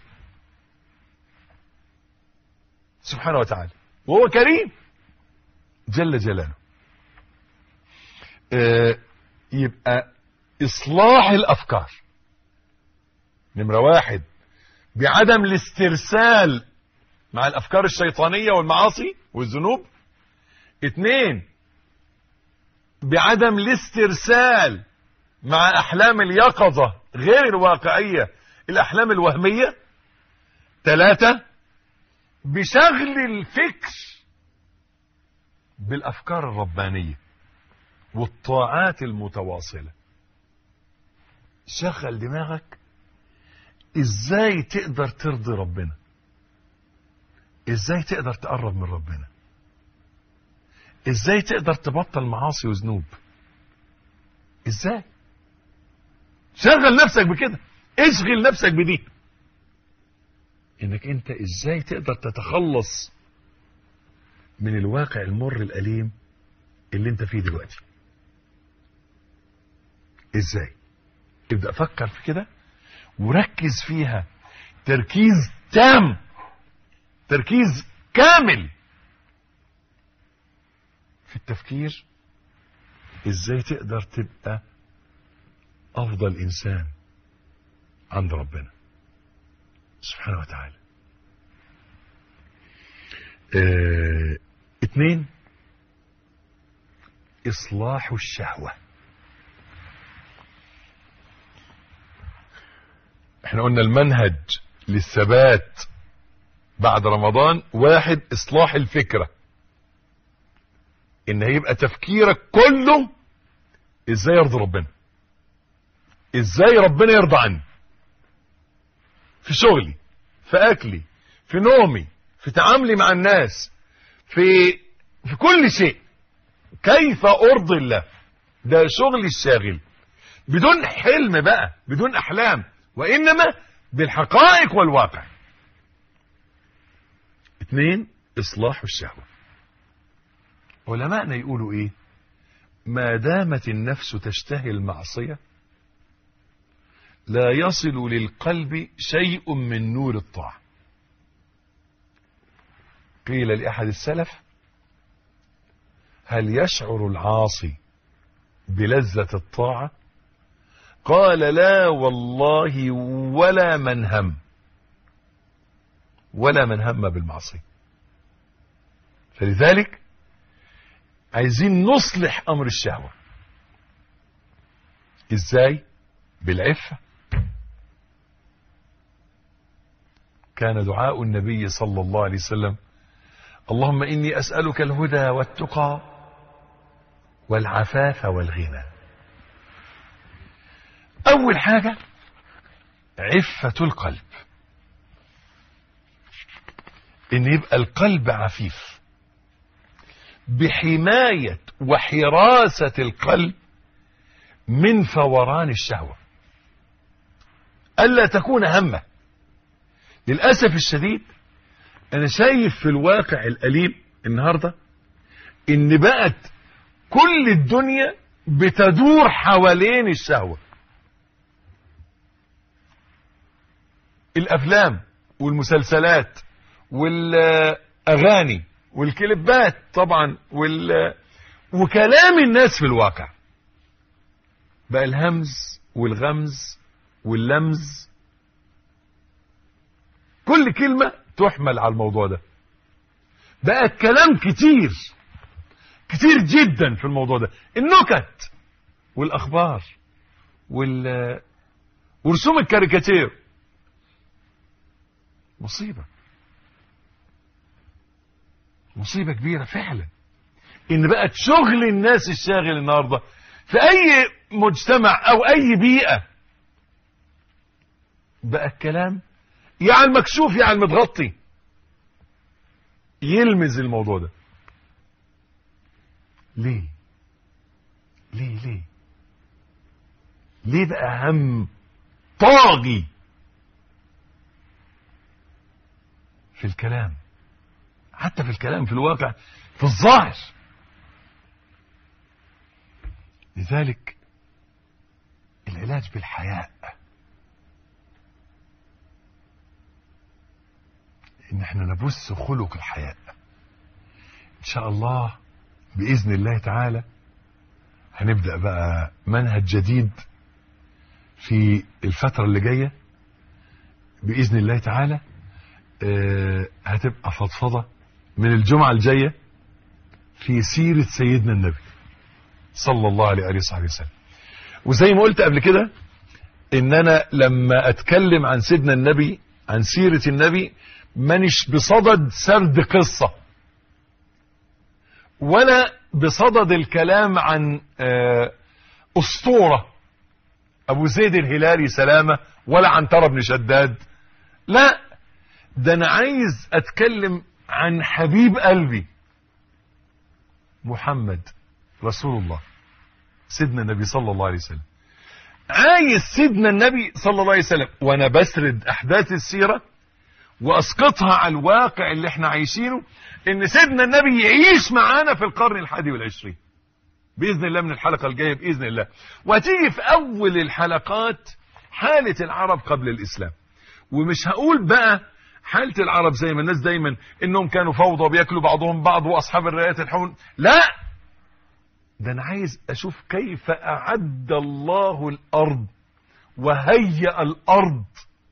سبحانه وتعالى وهو كريم جل جلاله اه يبقى اصلاح الافكار نمرة واحد بعدم الاسترسال مع الافكار الشيطانية والمعاصي والذنوب اتنين بعدم الاسترسال مع احلام اليقظة غير الواقعية الاحلام الوهمية ثلاثة بشغل الفكر بالافكار الربانية والطاعات المتواصلة شغل دماغك ازاي تقدر ترضي ربنا ازاي تقدر تقرب من ربنا ازاي تقدر تبطل معاصي وذنوب ازاي شغل نفسك بكده اشغل نفسك بدي انك انت ازاي تقدر تتخلص من الواقع المر الاليم اللي انت فيه دلوقتي ازاي ابدأ فكر في كده وركز فيها تركيز تام تركيز كامل في التفكير ازاي تقدر تبقى افضل انسان عند ربنا سبحانه وتعالى اه اتنين اصلاح الشهوة احنا قلنا المنهج للثبات بعد رمضان واحد اصلاح الفكرة ان هيبقى تفكيرك كله ازاي يرضي ربنا ازاي ربنا يرضى عني في شغلي في اكلي في نومي في تعاملي مع الناس في في كل شيء كيف ارضي الله ده شغلي الشاغل بدون حلم بقى بدون احلام وانما بالحقائق والواقع اثنين اصلاح الشهوة علماءنا يقولوا ايه ما دامت النفس تشتهي المعصية لا يصل للقلب شيء من نور الطاعة قيل لأحد السلف هل يشعر العاصي بلذة الطاعة قال لا والله ولا من هم ولا من هم بالمعصية فلذلك عايزين نصلح أمر الشهوة إزاي بالعفة كان دعاء النبي صلى الله عليه وسلم اللهم إني أسألك الهدى والتقى والعفاف والغنى أول حاجة عفة القلب إن يبقى القلب عفيف بحماية وحراسة القلب من فوران الشهوة ألا تكون همه للأسف الشديد أنا شايف في الواقع الأليم النهاردة إن بقت كل الدنيا بتدور حوالين الشهوة الأفلام والمسلسلات والأغاني والكليبات طبعا وال وكلام الناس في الواقع بقى الهمز والغمز واللمز كل كلمة تحمل على الموضوع ده بقى الكلام كتير كتير جدا في الموضوع ده النكت والأخبار وال ورسوم الكاريكاتير مصيبة مصيبة كبيرة فعلا ان بقت شغل الناس الشاغل النهاردة في اي مجتمع او اي بيئة بقى الكلام يا على المكشوف يا على المتغطي يلمز الموضوع ده ليه ليه ليه ليه بقى هم طاغي في الكلام حتى في الكلام في الواقع في الظاهر لذلك العلاج بالحياء ان احنا نبث خلق الحياء ان شاء الله باذن الله تعالى هنبدا بقى منهج جديد في الفتره اللي جايه باذن الله تعالى آه هتبقى فضفضه من الجمعه الجايه في سيره سيدنا النبي صلى الله عليه واله وصحبه وسلم وزي ما قلت قبل كده ان انا لما اتكلم عن سيدنا النبي عن سيره النبي مانيش بصدد سرد قصة ولا بصدد الكلام عن أسطورة أبو زيد الهلالي سلامة ولا عن ترى بن شداد لا ده أنا عايز أتكلم عن حبيب قلبي محمد رسول الله سيدنا النبي صلى الله عليه وسلم عايز سيدنا النبي صلى الله عليه وسلم وأنا بسرد أحداث السيرة واسقطها على الواقع اللي احنا عايشينه ان سيدنا النبي يعيش معانا في القرن الحادي والعشرين باذن الله من الحلقه الجايه باذن الله وهتيجي في اول الحلقات حاله العرب قبل الاسلام ومش هقول بقى حاله العرب زي ما الناس دايما انهم كانوا فوضى وبياكلوا بعضهم بعض واصحاب الرايات الحون لا ده انا عايز اشوف كيف اعد الله الارض وهيأ الارض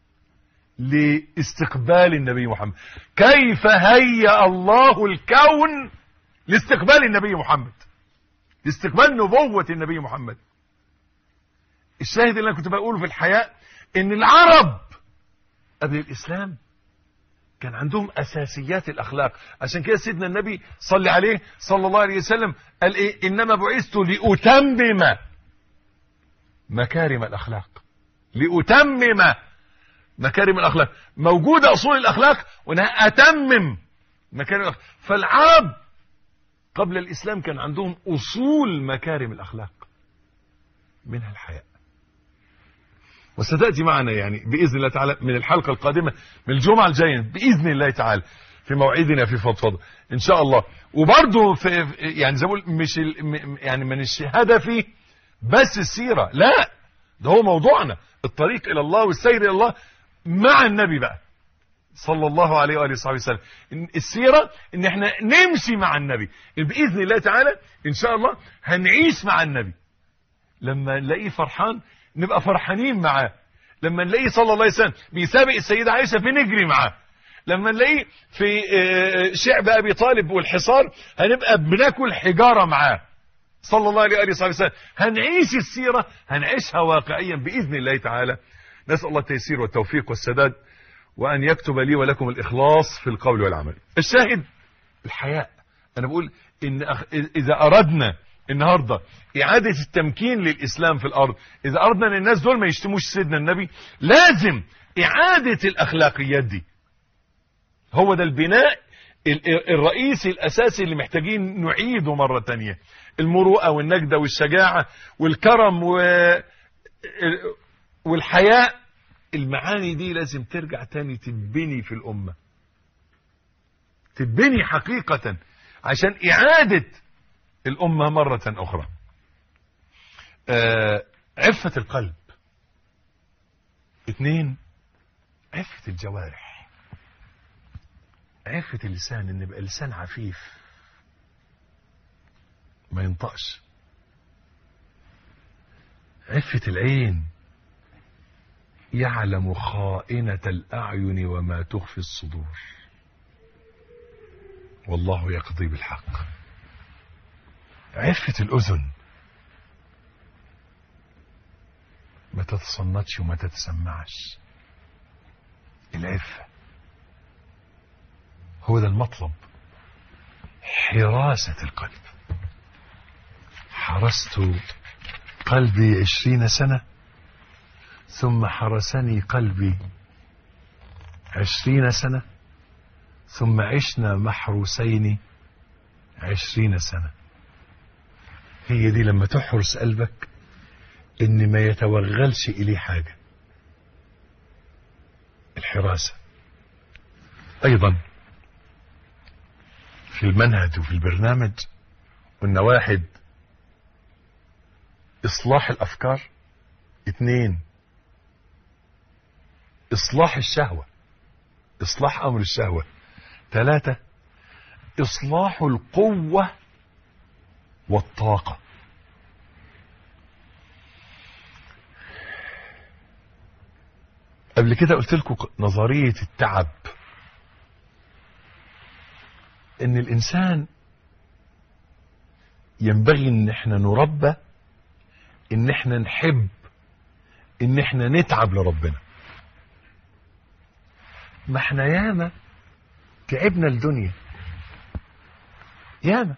لاستقبال النبي محمد كيف هيأ الله الكون لاستقبال النبي محمد لاستقبال نبوة النبي محمد الشاهد اللي انا كنت بقوله في الحياة ان العرب قبل الاسلام كان عندهم اساسيات الاخلاق عشان كده سيدنا النبي صلى عليه صلى الله عليه وسلم قال ايه انما بعثت لاتمم مكارم الاخلاق لاتمم مكارم الاخلاق موجوده اصول الاخلاق وانا اتمم مكارم الاخلاق فالعرب قبل الاسلام كان عندهم اصول مكارم الاخلاق منها الحياء وستأتي معنا يعني بإذن الله تعالى من الحلقة القادمة من الجمعة الجاية بإذن الله تعالى في موعدنا في فضفضة إن شاء الله وبرضه في يعني زي ما بقول مش ال- يعني من هدفي بس السيرة لا ده هو موضوعنا الطريق إلى الله والسير إلى الله مع النبي بقى صلى الله عليه وآله وصحبه وسلم إن السيرة ان احنا نمشي مع النبي بإذن الله تعالى ان شاء الله هنعيش مع النبي لما نلاقيه فرحان نبقى فرحانين معاه لما نلاقيه صلى الله عليه وسلم بيسابق السيدة عائشة بنجري معاه لما نلاقيه في آه، شعب أبي طالب والحصار هنبقى بناكل حجارة معاه صلى الله عليه وآله وصحبه وسلم هنعيش السيرة هنعيشها واقعيا بإذن الله تعالى نسأل الله التيسير والتوفيق والسداد وأن يكتب لي ولكم الإخلاص في القول والعمل الشاهد الحياء أنا بقول إن أخ... إذا أردنا النهاردة إعادة التمكين للإسلام في الأرض إذا أردنا أن الناس دول ما يشتموش سيدنا النبي لازم إعادة الأخلاقيات دي هو ده البناء ال- الرئيسي الأساسي اللي محتاجين نعيده مرة تانية المروءة والنجدة والشجاعة والكرم و... والحياء المعاني دي لازم ترجع تاني تتبني في الأمة تتبني حقيقة عشان إعادة الأمة مرة أخرى آه، عفة القلب اثنين عفة الجوارح عفة اللسان ان يبقى لسان عفيف ما ينطقش عفة العين يعلم خائنة الأعين وما تخفي الصدور والله يقضي بالحق عفة الأذن ما تتصنتش وما تتسمعش العفة هو ده المطلب حراسة القلب حرست قلبي عشرين سنة ثم حرسني قلبي عشرين سنة ثم عشنا محروسين عشرين سنة هي دي لما تحرس قلبك ان ما يتوغلش اليه حاجة الحراسة ايضا في المنهج وفي البرنامج قلنا واحد اصلاح الافكار اثنين اصلاح الشهوة اصلاح امر الشهوة ثلاثة اصلاح القوة والطاقة قبل كده قلت لكم نظرية التعب ان الانسان ينبغي ان احنا نربى ان احنا نحب ان احنا نتعب لربنا ما احنا ياما تعبنا الدنيا ياما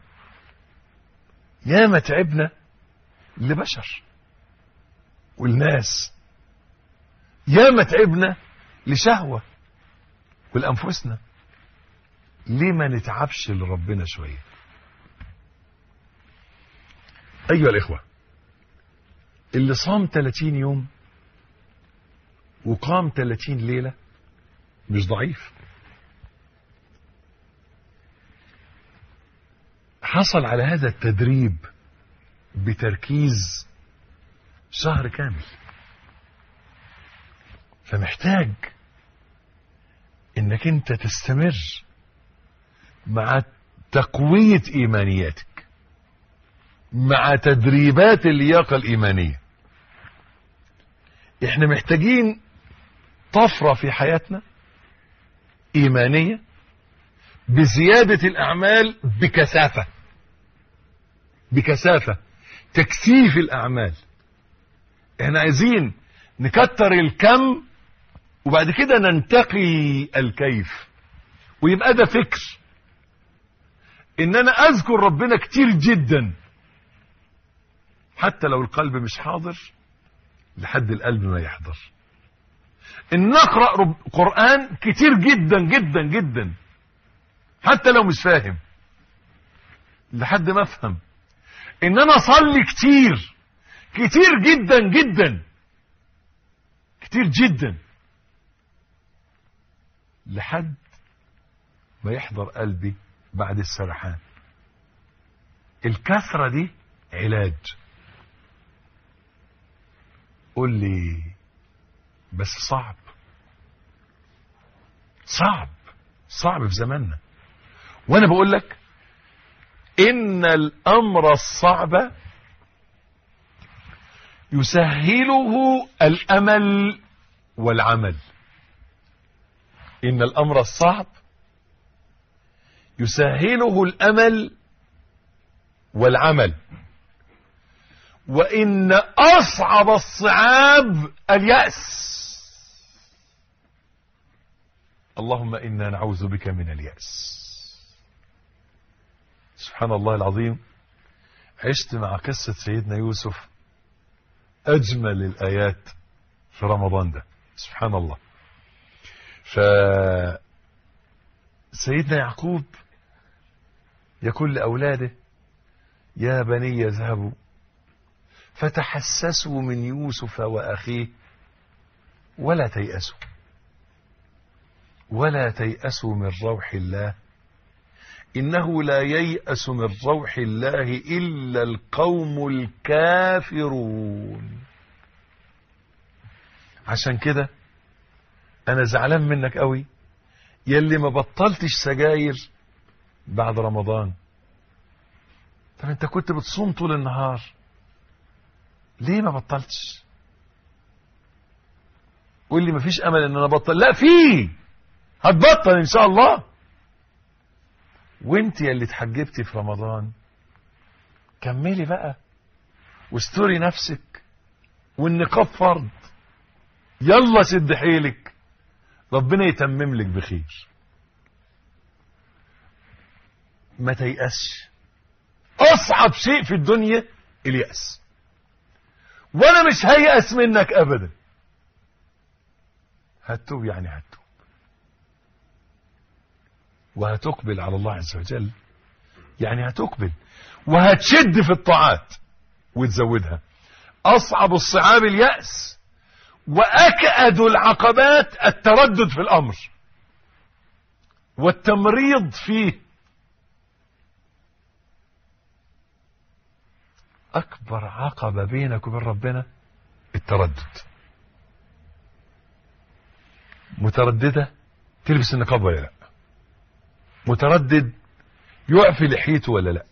ياما تعبنا لبشر والناس ياما تعبنا لشهوة ولأنفسنا ليه ما نتعبش لربنا شوية أيها الإخوة اللي صام 30 يوم وقام 30 ليلة مش ضعيف حصل على هذا التدريب بتركيز شهر كامل فمحتاج انك انت تستمر مع تقوية ايمانياتك مع تدريبات اللياقة الإيمانية احنا محتاجين طفرة في حياتنا إيمانية بزيادة الأعمال بكثافة بكثافة تكثيف الأعمال احنا عايزين نكتر الكم وبعد كده ننتقي الكيف ويبقى ده فكر ان انا اذكر ربنا كتير جدا حتى لو القلب مش حاضر لحد القلب ما يحضر ان نقرأ رب قرآن كتير جدا جدا جدا حتى لو مش فاهم لحد ما افهم ان انا اصلي كتير كتير جدا جدا كتير جدا لحد ما يحضر قلبي بعد السرحان الكثرة دي علاج قول لي بس صعب صعب صعب في زماننا وانا بقول لك ان الامر الصعب يسهله الامل والعمل ان الامر الصعب يسهله الامل والعمل وان اصعب الصعاب الياس اللهم انا نعوذ بك من الياس سبحان الله العظيم عشت مع قصه سيدنا يوسف اجمل الايات في رمضان ده سبحان الله ف سيدنا يعقوب يقول لاولاده يا بني اذهبوا فتحسسوا من يوسف واخيه ولا تيأسوا ولا تيأسوا من روح الله إنه لا ييأس من روح الله إلا القوم الكافرون عشان كده أنا زعلان منك قوي يلي ما بطلتش سجاير بعد رمضان طب انت كنت بتصوم طول النهار ليه ما بطلتش قول لي مفيش امل ان انا ابطل لا في هتبطل ان شاء الله وانت يا اللي اتحجبتي في رمضان كملي بقى واستوري نفسك والنقاب فرض يلا سد حيلك ربنا يتمم لك بخير ما تيأسش اصعب شيء في الدنيا اليأس وانا مش هيأس منك ابدا هتوب يعني هتوب وهتقبل على الله عز وجل يعني هتقبل وهتشد في الطاعات وتزودها اصعب الصعاب اليأس واكأد العقبات التردد في الامر والتمريض فيه اكبر عقبة بينك وبين ربنا التردد مترددة تلبس النقاب ولا لا متردد يعفي لحيته ولا لا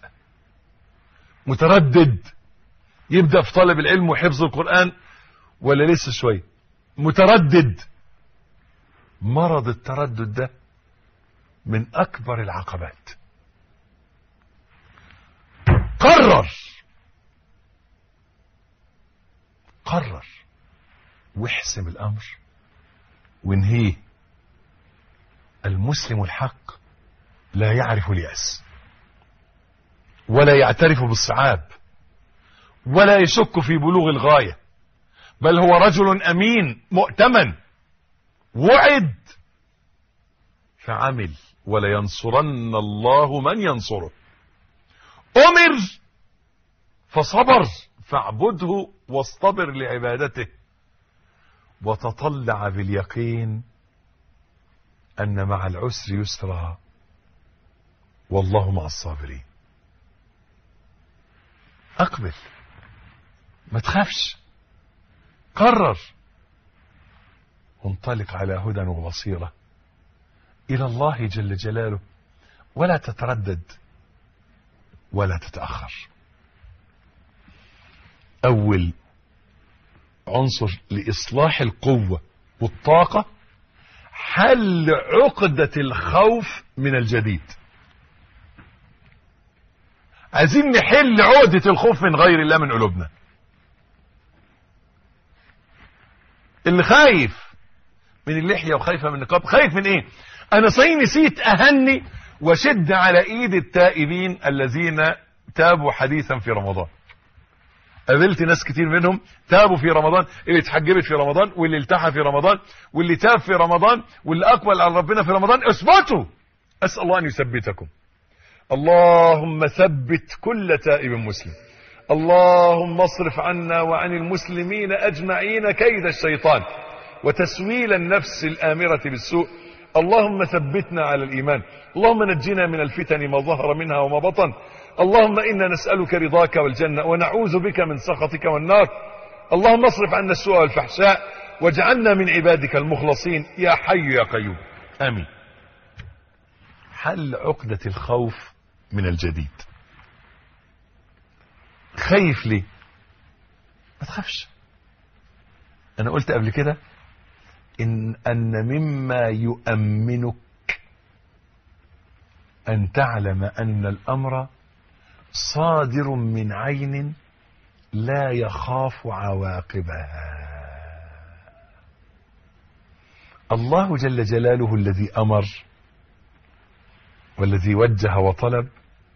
متردد يبدأ في طلب العلم وحفظ القرآن ولا لسه شوية متردد مرض التردد ده من أكبر العقبات قرر قرر واحسم الأمر وانهيه المسلم الحق لا يعرف اليأس ولا يعترف بالصعاب ولا يشك في بلوغ الغاية بل هو رجل أمين مؤتمن وعد فعمل ولينصرن الله من ينصره أمر فصبر فاعبده واصطبر لعبادته وتطلع باليقين أن مع العسر يسرا والله مع الصابرين أقبل ما تخافش قرر وانطلق على هدى وبصيرة إلى الله جل جلاله ولا تتردد ولا تتأخر أول عنصر لإصلاح القوة والطاقة حل عقدة الخوف من الجديد عايزين نحل عقدة الخوف من غير الله من قلوبنا اللي خايف من اللحية وخايفة من النقاب خايف من ايه انا صحيح نسيت اهني وشد على ايد التائبين الذين تابوا حديثا في رمضان قابلت ناس كتير منهم تابوا في رمضان اللي اتحجبت في رمضان واللي التحى في رمضان واللي تاب في رمضان واللي اقبل على ربنا في رمضان اثبتوا اسال الله ان يثبتكم اللهم ثبت كل تائب مسلم اللهم اصرف عنا وعن المسلمين اجمعين كيد الشيطان وتسويل النفس الامره بالسوء اللهم ثبتنا على الايمان اللهم نجنا من الفتن ما ظهر منها وما بطن اللهم انا نسالك رضاك والجنه ونعوذ بك من سخطك والنار اللهم اصرف عنا السوء والفحشاء واجعلنا من عبادك المخلصين يا حي يا قيوم امين حل عقده الخوف من الجديد خايف ليه ما تخافش انا قلت قبل كده ان ان مما يؤمنك ان تعلم ان الامر صادر من عين لا يخاف عواقبها الله جل جلاله الذي امر والذي وجه وطلب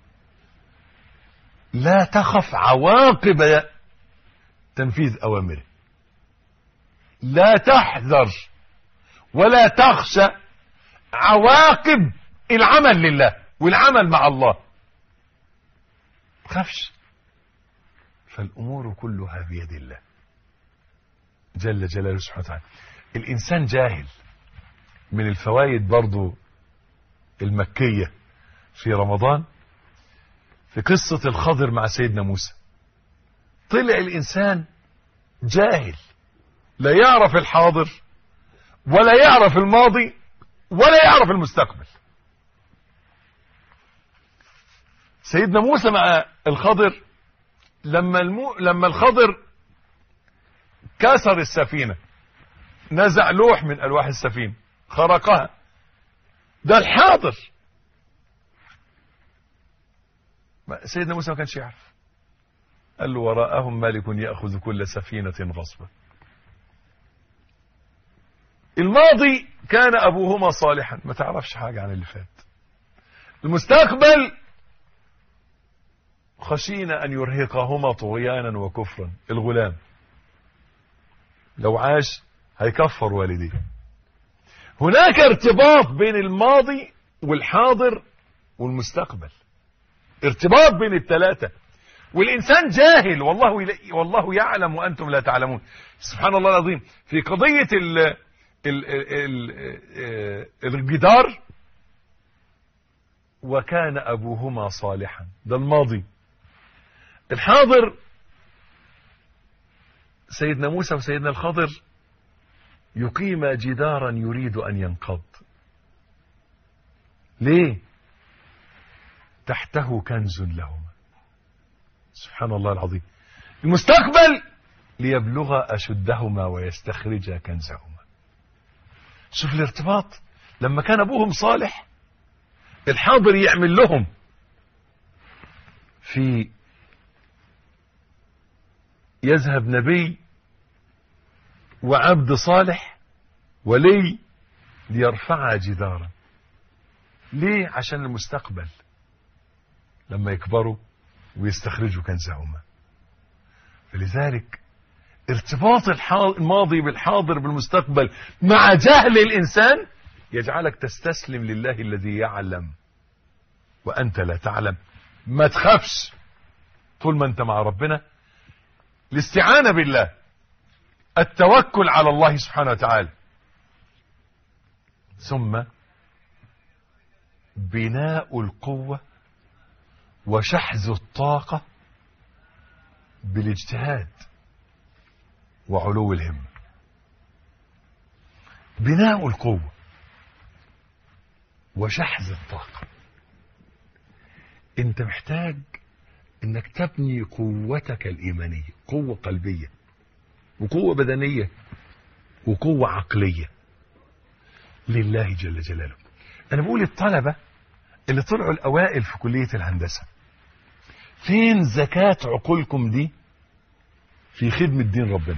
لا تخف عواقب تنفيذ اوامره لا تحذر ولا تخشى عواقب العمل لله والعمل مع الله تخافش فالامور كلها بيد الله جل جلاله سبحانه وتعالى الانسان جاهل من الفوائد برضو المكية في رمضان في قصة الخضر مع سيدنا موسى طلع الإنسان جاهل لا يعرف الحاضر ولا يعرف الماضي ولا يعرف المستقبل سيدنا موسى مع الخضر لما المو... لما الخضر كسر السفينة نزع لوح من ألواح السفينة خرقها ده الحاضر سيدنا موسى ما كانش يعرف قال له وراءهم ملك يأخذ كل سفينة غصبا الماضي كان أبوهما صالحا ما تعرفش حاجة عن اللي فات المستقبل خشينا أن يرهقهما طغيانا وكفرا الغلام لو عاش هيكفر والديه هناك ارتباط بين الماضي والحاضر والمستقبل ارتباط بين الثلاثة والإنسان جاهل والله والله يعلم وأنتم لا تعلمون سبحان الله العظيم في قضية ال ال ال الجدار وكان أبوهما صالحا ده الماضي الحاضر سيدنا موسى وسيدنا الخضر يقيم جدارا يريد أن ينقض ليه تحته كنز لهما سبحان الله العظيم المستقبل ليبلغ أشدهما ويستخرج كنزهما شوف الارتباط لما كان أبوهم صالح الحاضر يعمل لهم في يذهب نبي وعبد صالح ولي ليرفع جدارا ليه عشان المستقبل لما يكبروا ويستخرجوا كنزهما فلذلك ارتباط الماضي بالحاضر بالمستقبل مع جهل الإنسان يجعلك تستسلم لله الذي يعلم وأنت لا تعلم ما تخافش طول ما أنت مع ربنا الاستعانة بالله التوكل على الله سبحانه وتعالى ثم بناء القوة وشحذ الطاقة بالاجتهاد وعلو الهمة بناء القوة وشحذ الطاقة انت محتاج انك تبني قوتك الايمانيه قوه قلبيه وقوه بدنيه وقوه عقليه لله جل جلاله انا بقول الطلبه اللي طلعوا الاوائل في كليه الهندسه فين زكاه عقولكم دي في خدمه دين ربنا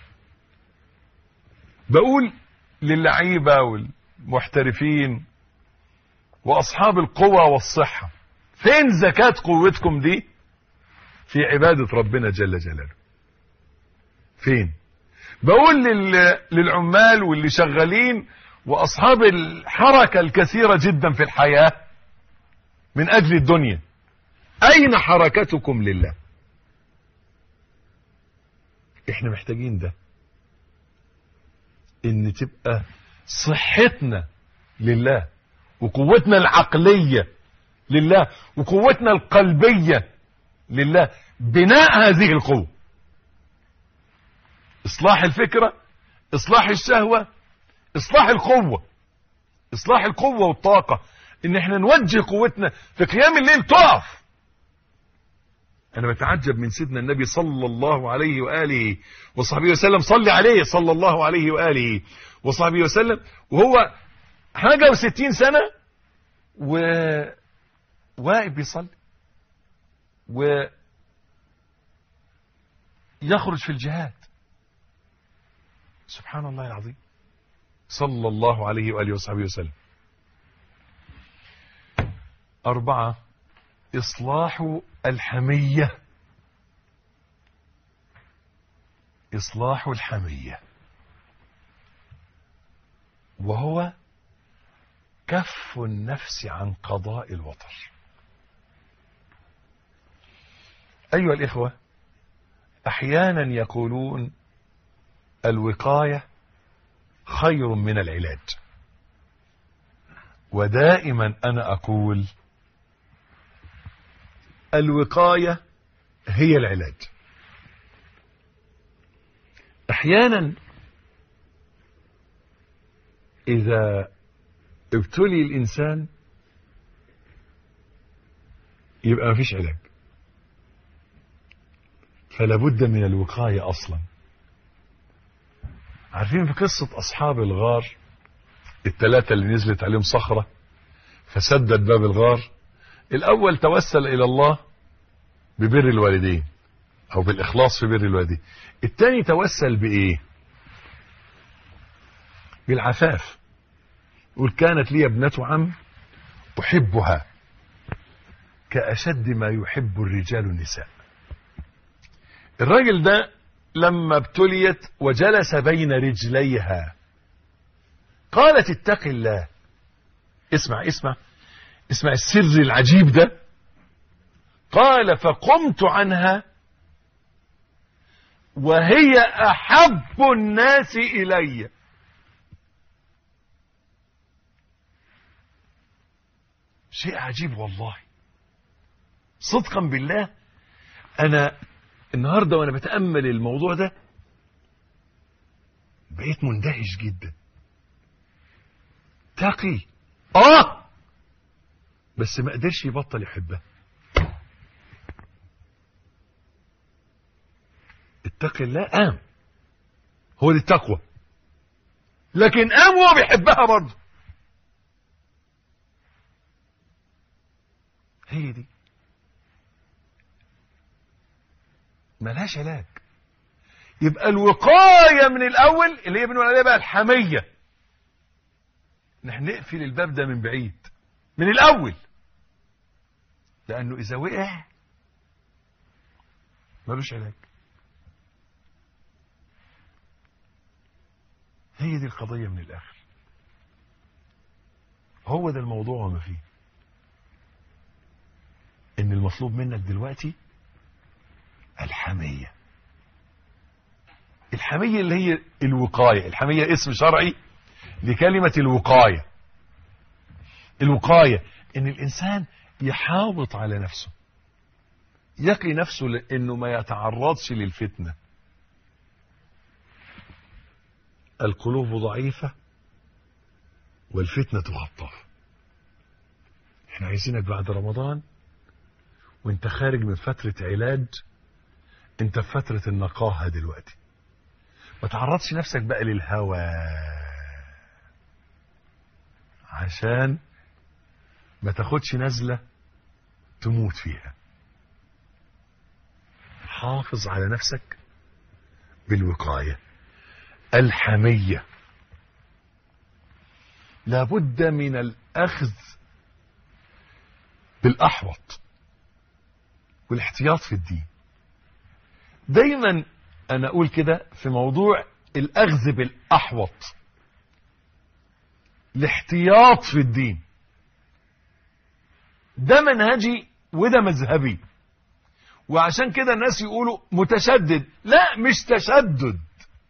بقول للعيبه والمحترفين واصحاب القوى والصحه فين زكاه قوتكم دي في عباده ربنا جل جلاله فين بقول لل... للعمال واللي شغالين واصحاب الحركه الكثيره جدا في الحياه من اجل الدنيا اين حركتكم لله احنا محتاجين ده ان تبقى صحتنا لله وقوتنا العقليه لله وقوتنا القلبيه لله بناء هذه القوه اصلاح الفكره اصلاح الشهوه اصلاح القوه اصلاح القوه والطاقه ان احنا نوجه قوتنا في قيام الليل تقف انا بتعجب من سيدنا النبي صلى الله عليه واله وصحبه وسلم صلي عليه صلى الله عليه واله وصحبه وسلم وهو حاجه وستين سنه و واقف بيصلي و يخرج في الجهاد سبحان الله العظيم صلى الله عليه وآله وصحبه وسلم أربعة إصلاح الحمية إصلاح الحمية وهو كف النفس عن قضاء الوطر أيها الإخوة أحيانا يقولون الوقاية خير من العلاج ودائما أنا أقول الوقاية هي العلاج أحيانا إذا ابتلي الإنسان يبقى ما فيش علاج فلا بد من الوقاية أصلا عارفين في قصة أصحاب الغار الثلاثة اللي نزلت عليهم صخرة فسدد باب الغار الأول توسل إلى الله ببر الوالدين أو بالإخلاص في بر الوالدين الثاني توسل بإيه بالعفاف يقول كانت لي ابنة عم أحبها كأشد ما يحب الرجال النساء الراجل ده لما ابتليت وجلس بين رجليها قالت اتق الله اسمع اسمع اسمع السر العجيب ده قال فقمت عنها وهي احب الناس الي شيء عجيب والله صدقا بالله انا النهارده وانا بتامل الموضوع ده بقيت مندهش جدا تقي اه بس ما قدرش يبطل يحبها اتقي الله قام هو دي التقوى لكن قام وهو بيحبها برضه هي دي ملهاش علاج يبقى الوقاية من الأول اللي هي بنقول عليها بقى الحمية نحن نقفل الباب ده من بعيد من الأول لأنه إذا وقع ملوش علاج هي دي القضية من الآخر هو ده الموضوع وما فيه إن المطلوب منك دلوقتي الحمية الحمية اللي هي الوقاية الحمية اسم شرعي لكلمة الوقاية الوقاية ان الانسان يحاوط على نفسه يقي نفسه لانه ما يتعرضش للفتنة القلوب ضعيفة والفتنة خطافة احنا عايزينك بعد رمضان وانت خارج من فترة علاج انت في فترة النقاهة دلوقتي ما تعرضش نفسك بقى للهوى عشان ما تاخدش نزلة تموت فيها حافظ على نفسك بالوقاية الحمية لابد من الأخذ بالأحوط والاحتياط في الدين دايما أنا أقول كده في موضوع الأخذ بالأحوط الاحتياط في الدين ده منهجي وده مذهبي وعشان كده الناس يقولوا متشدد لا مش تشدد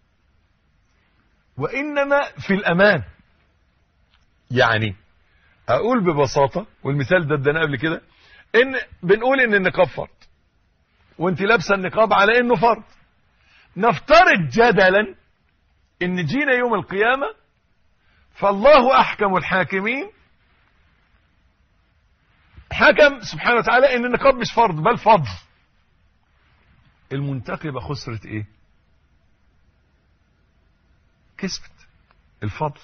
وإنما في الأمان يعني أقول ببساطة والمثال ده ادانا قبل كده إن بنقول إن النقاب فرض وانت لابسه النقاب على إنه فرض نفترض جدلا إن جينا يوم القيامة فالله أحكم الحاكمين حكم سبحانه وتعالى ان النقاب مش فرض بل فضل المنتقبة خسرت ايه كسبت الفضل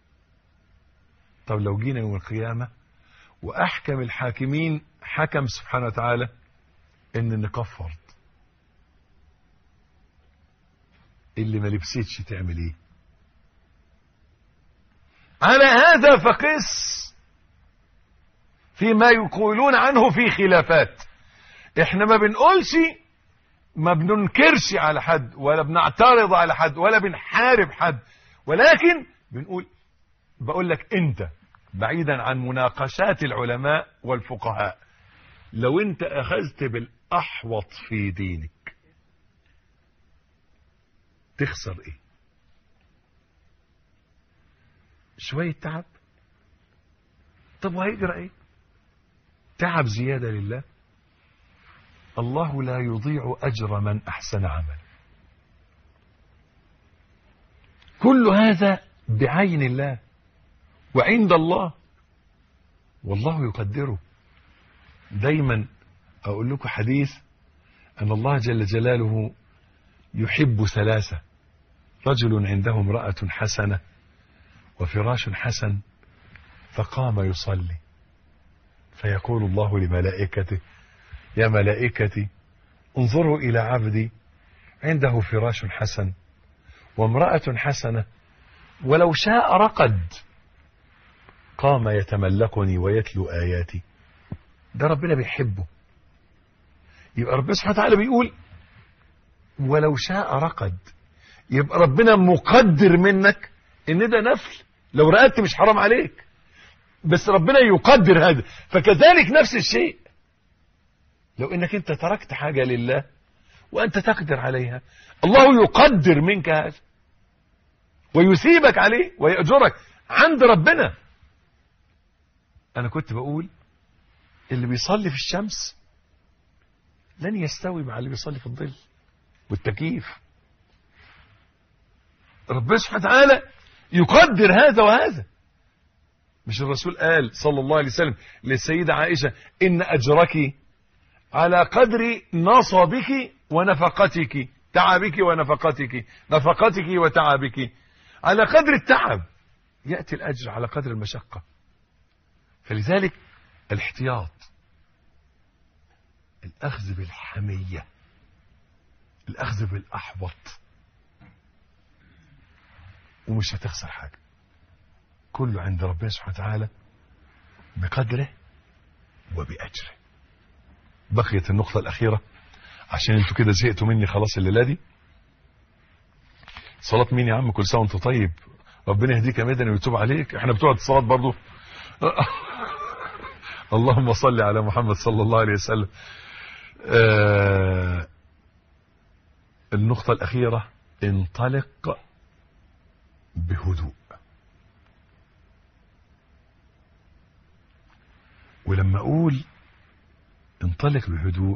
طب لو جينا يوم القيامة واحكم الحاكمين حكم سبحانه وتعالى ان النقاب فرض اللي ما لبستش تعمل ايه على هذا فقس فيما يقولون عنه في خلافات احنا ما بنقولش ما بننكرش على حد ولا بنعترض على حد ولا بنحارب حد ولكن بنقول بقول لك انت بعيدا عن مناقشات العلماء والفقهاء لو انت اخذت بالاحوط في دينك تخسر ايه شوية تعب طب وهيجرى ايه تعب زيادة لله الله لا يضيع أجر من أحسن عمل كل هذا بعين الله وعند الله والله يقدره دايما أقول لكم حديث أن الله جل جلاله يحب ثلاثة رجل عنده امرأة حسنة وفراش حسن فقام يصلي فيقول الله لملائكته يا ملائكتي انظروا إلى عبدي عنده فراش حسن وامرأة حسنة ولو شاء رقد قام يتملقني ويتلو آياتي ده ربنا بيحبه يبقى ربنا سبحانه وتعالى بيقول ولو شاء رقد يبقى ربنا مقدر منك ان ده نفل لو رقدت مش حرام عليك بس ربنا يقدر هذا فكذلك نفس الشيء لو انك انت تركت حاجة لله وانت تقدر عليها الله يقدر منك هذا ويثيبك عليه ويأجرك عند ربنا انا كنت بقول اللي بيصلي في الشمس لن يستوي مع اللي بيصلي في الظل والتكييف ربنا سبحانه وتعالى يقدر هذا وهذا مش الرسول قال صلى الله عليه وسلم للسيدة عائشة إن أجرك على قدر نصبك ونفقتك تعبك ونفقتك نفقتك وتعبك على قدر التعب يأتي الأجر على قدر المشقة فلذلك الاحتياط الأخذ بالحمية الأخذ بالأحبط ومش هتخسر حاجة كله عند ربنا سبحانه وتعالى بقدره وبأجره بقيت النقطة الأخيرة عشان انتوا كده زهقتوا مني خلاص الليلة دي صلاة مين يا عم كل سنة وانت طيب ربنا يهديك يا مدني ويتوب عليك احنا بتوع الصلاة برضو اللهم صل على محمد صلى الله عليه وسلم آه النقطة الأخيرة انطلق بهدوء ولما أقول انطلق بهدوء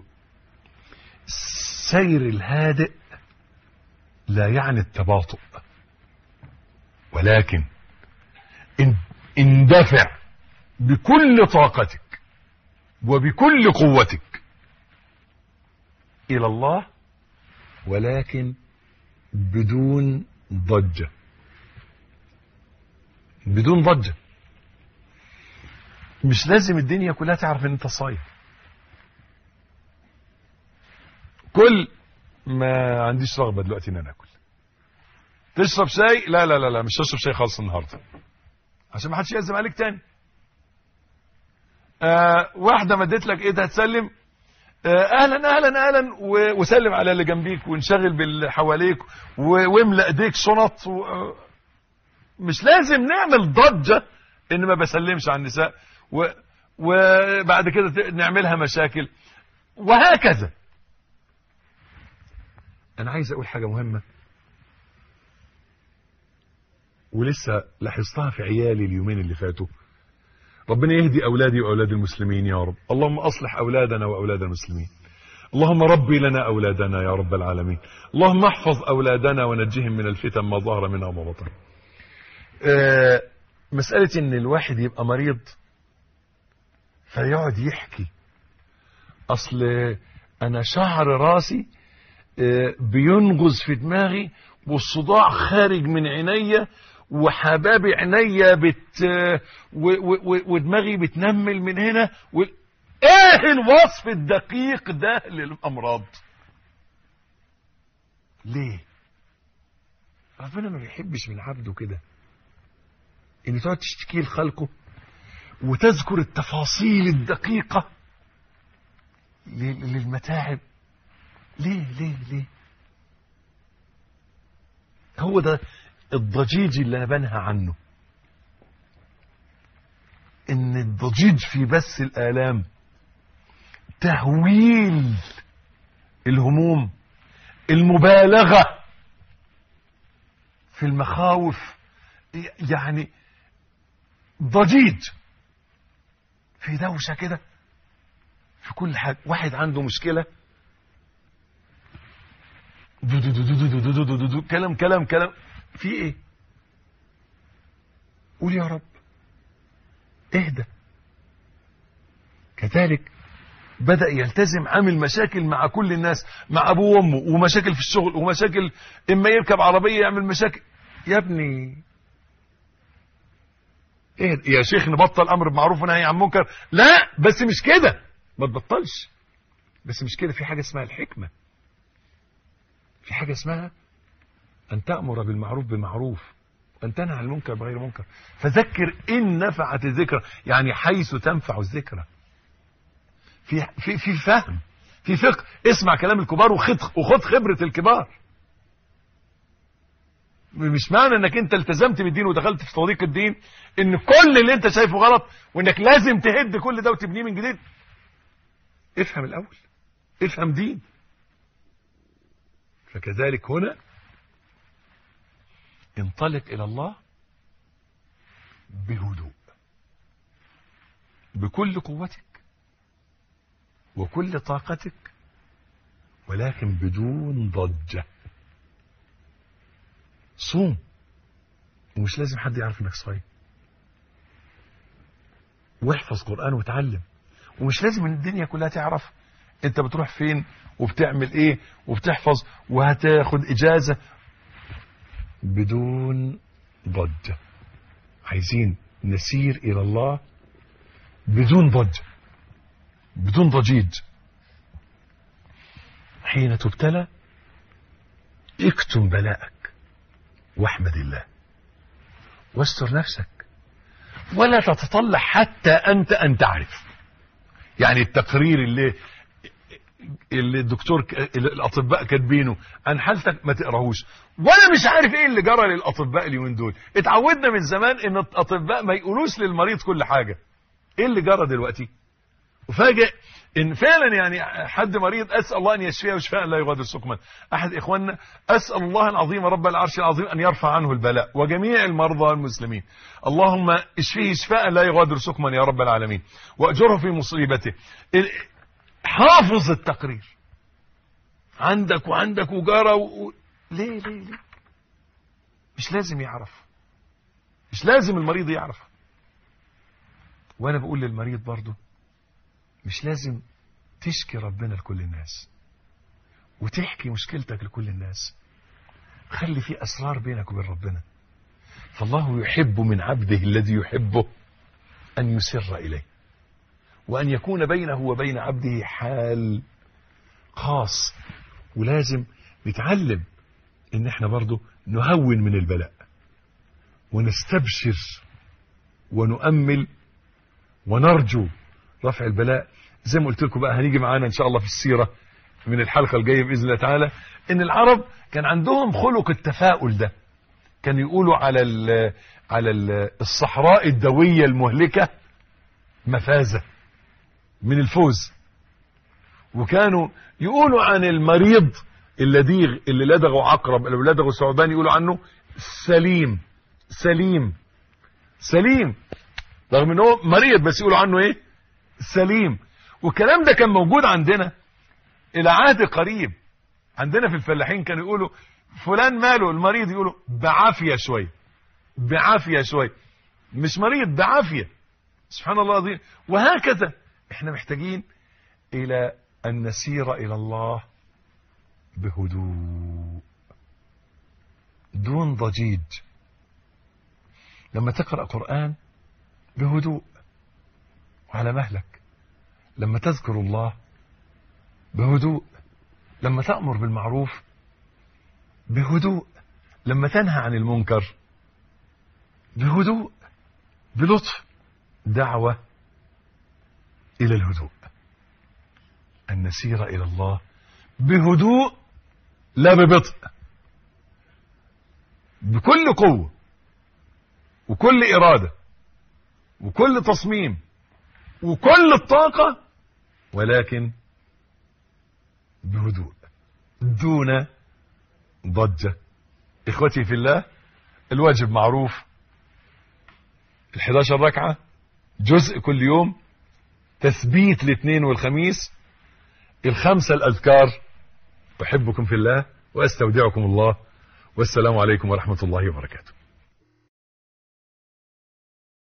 سير الهادئ لا يعني التباطؤ ولكن اندفع بكل طاقتك وبكل قوتك الى الله ولكن بدون ضجة بدون ضجة مش لازم الدنيا كلها تعرف ان انت صايم كل ما عنديش رغبة دلوقتي ان انا اكل تشرب شاي لا لا لا لا مش هشرب شاي خالص النهارده عشان ما حدش يأزم عليك تاني آه واحدة مدت لك ايدها تسلم آه اهلا اهلا اهلا و- وسلم على اللي جنبيك وانشغل باللي حواليك و- واملى ايديك شنط و... آه، مش لازم نعمل ضجة ان ما بسلمش على النساء و... وبعد كده ت- نعملها مشاكل وهكذا انا عايز اقول حاجة مهمة ولسه لاحظتها في عيالي اليومين اللي فاتوا ربنا يهدي أولادي وأولاد المسلمين يا رب اللهم أصلح أولادنا وأولاد المسلمين اللهم ربي لنا أولادنا يا رب العالمين اللهم احفظ أولادنا ونجهم من الفتن ما ظهر منها وما بطن آه، مسألة إن الواحد يبقى مريض فيقعد يحكي أصل أنا شعر راسي آه، بينغز في دماغي والصداع خارج من عينيا وحباب عينيا بت و... و... و... ودماغي بتنمل من هنا و... ايه الوصف الدقيق ده للامراض ليه ربنا ما بيحبش من عبده كده ان تقعد تشتكي لخلقه وتذكر التفاصيل الدقيقة لل- للمتاعب ليه ليه ليه هو ده الضجيج اللي انا بنهى عنه ان الضجيج في بث الالام تهويل الهموم المبالغه في المخاوف يعني ضجيج في دوشه كده في كل حاجه واحد عنده مشكله دو دو دو دو دو دو دو دو دو دو كلام كلام كلام في ايه قول يا رب اهدى كذلك بدأ يلتزم عامل مشاكل مع كل الناس مع ابوه وامه ومشاكل في الشغل ومشاكل اما يركب عربية يعمل مشاكل يا ابني اهدى يا شيخ نبطل امر بمعروف ونهي عن منكر لا بس مش كده ما تبطلش بس مش كده في حاجة اسمها الحكمة في حاجة اسمها أن تأمر بالمعروف بمعروف وأن تنهى عن المنكر بغير منكر فذكر إن نفعت الذكرى يعني حيث تنفع الذكرى في في في فهم في فقه اسمع كلام الكبار وخد وخد خبرة الكبار مش معنى انك انت التزمت بالدين ودخلت في طريق الدين ان كل اللي انت شايفه غلط وانك لازم تهد كل ده وتبنيه من جديد افهم الاول افهم دين فكذلك هنا انطلق الى الله بهدوء بكل قوتك وكل طاقتك ولكن بدون ضجة صوم ومش لازم حد يعرف انك صايم واحفظ قرآن وتعلم ومش لازم ان الدنيا كلها تعرف انت بتروح فين وبتعمل ايه وبتحفظ وهتاخد اجازة بدون ضجة عايزين نسير الى الله بدون ضجة بدون ضجيج حين تبتلى اكتم بلاءك واحمد الله واستر نفسك ولا تتطلع حتى انت ان تعرف يعني التقرير اللي اللي الدكتور ك- اللي الاطباء كاتبينه عن حالتك ما تقراهوش وانا مش عارف ايه اللي جرى للاطباء اليومين دول اتعودنا من زمان ان الاطباء ما يقولوش للمريض كل حاجه ايه اللي جرى دلوقتي وفاجئ ان فعلا يعني حد مريض اسال الله ان يشفيه وشفاء لا يغادر سقما احد اخواننا اسال الله العظيم رب العرش العظيم ان يرفع عنه البلاء وجميع المرضى المسلمين اللهم اشفيه شفاء لا يغادر سقما يا رب العالمين واجره في مصيبته ال- حافظ التقرير عندك وعندك وجاره و... و- ليه ليه ليه مش لازم يعرف مش لازم المريض يعرف وانا بقول للمريض برضه مش لازم تشكي ربنا لكل الناس وتحكي مشكلتك لكل الناس خلي في أسرار بينك وبين ربنا فالله يحب من عبده الذي يحبه أن يسر إليه وأن يكون بينه وبين عبده حال خاص ولازم نتعلم ان احنا برضو نهون من البلاء ونستبشر ونؤمل ونرجو رفع البلاء زي ما قلت لكم بقى هنيجي معانا ان شاء الله في السيرة من الحلقة الجاية بإذن الله تعالى ان العرب كان عندهم خلق التفاؤل ده كانوا يقولوا على ال على ال الصحراء الدوية المهلكة مفازة من الفوز وكانوا يقولوا عن المريض اللديغ اللي لدغه عقرب اللي لدغه ثعبان يقولوا عنه سليم سليم سليم رغم ان هو مريض بس يقولوا عنه ايه سليم والكلام ده كان موجود عندنا الى عهد قريب عندنا في الفلاحين كانوا يقولوا فلان ماله المريض يقولوا بعافيه شويه بعافيه شويه مش مريض بعافيه سبحان الله العظيم وهكذا احنا محتاجين الى ان نسير الى الله بهدوء دون ضجيج لما تقرأ قرآن بهدوء وعلى مهلك لما تذكر الله بهدوء لما تأمر بالمعروف بهدوء لما تنهى عن المنكر بهدوء بلطف دعوة إلى الهدوء أن نسير إلى الله بهدوء لا ببطء بكل قوة وكل إرادة وكل تصميم وكل الطاقة ولكن بهدوء دون ضجة إخوتي في الله الواجب معروف ال11 ركعة جزء كل يوم تثبيت الاثنين والخميس الخمسة الأذكار أحبكم في الله وأستودعكم الله والسلام عليكم ورحمة الله وبركاته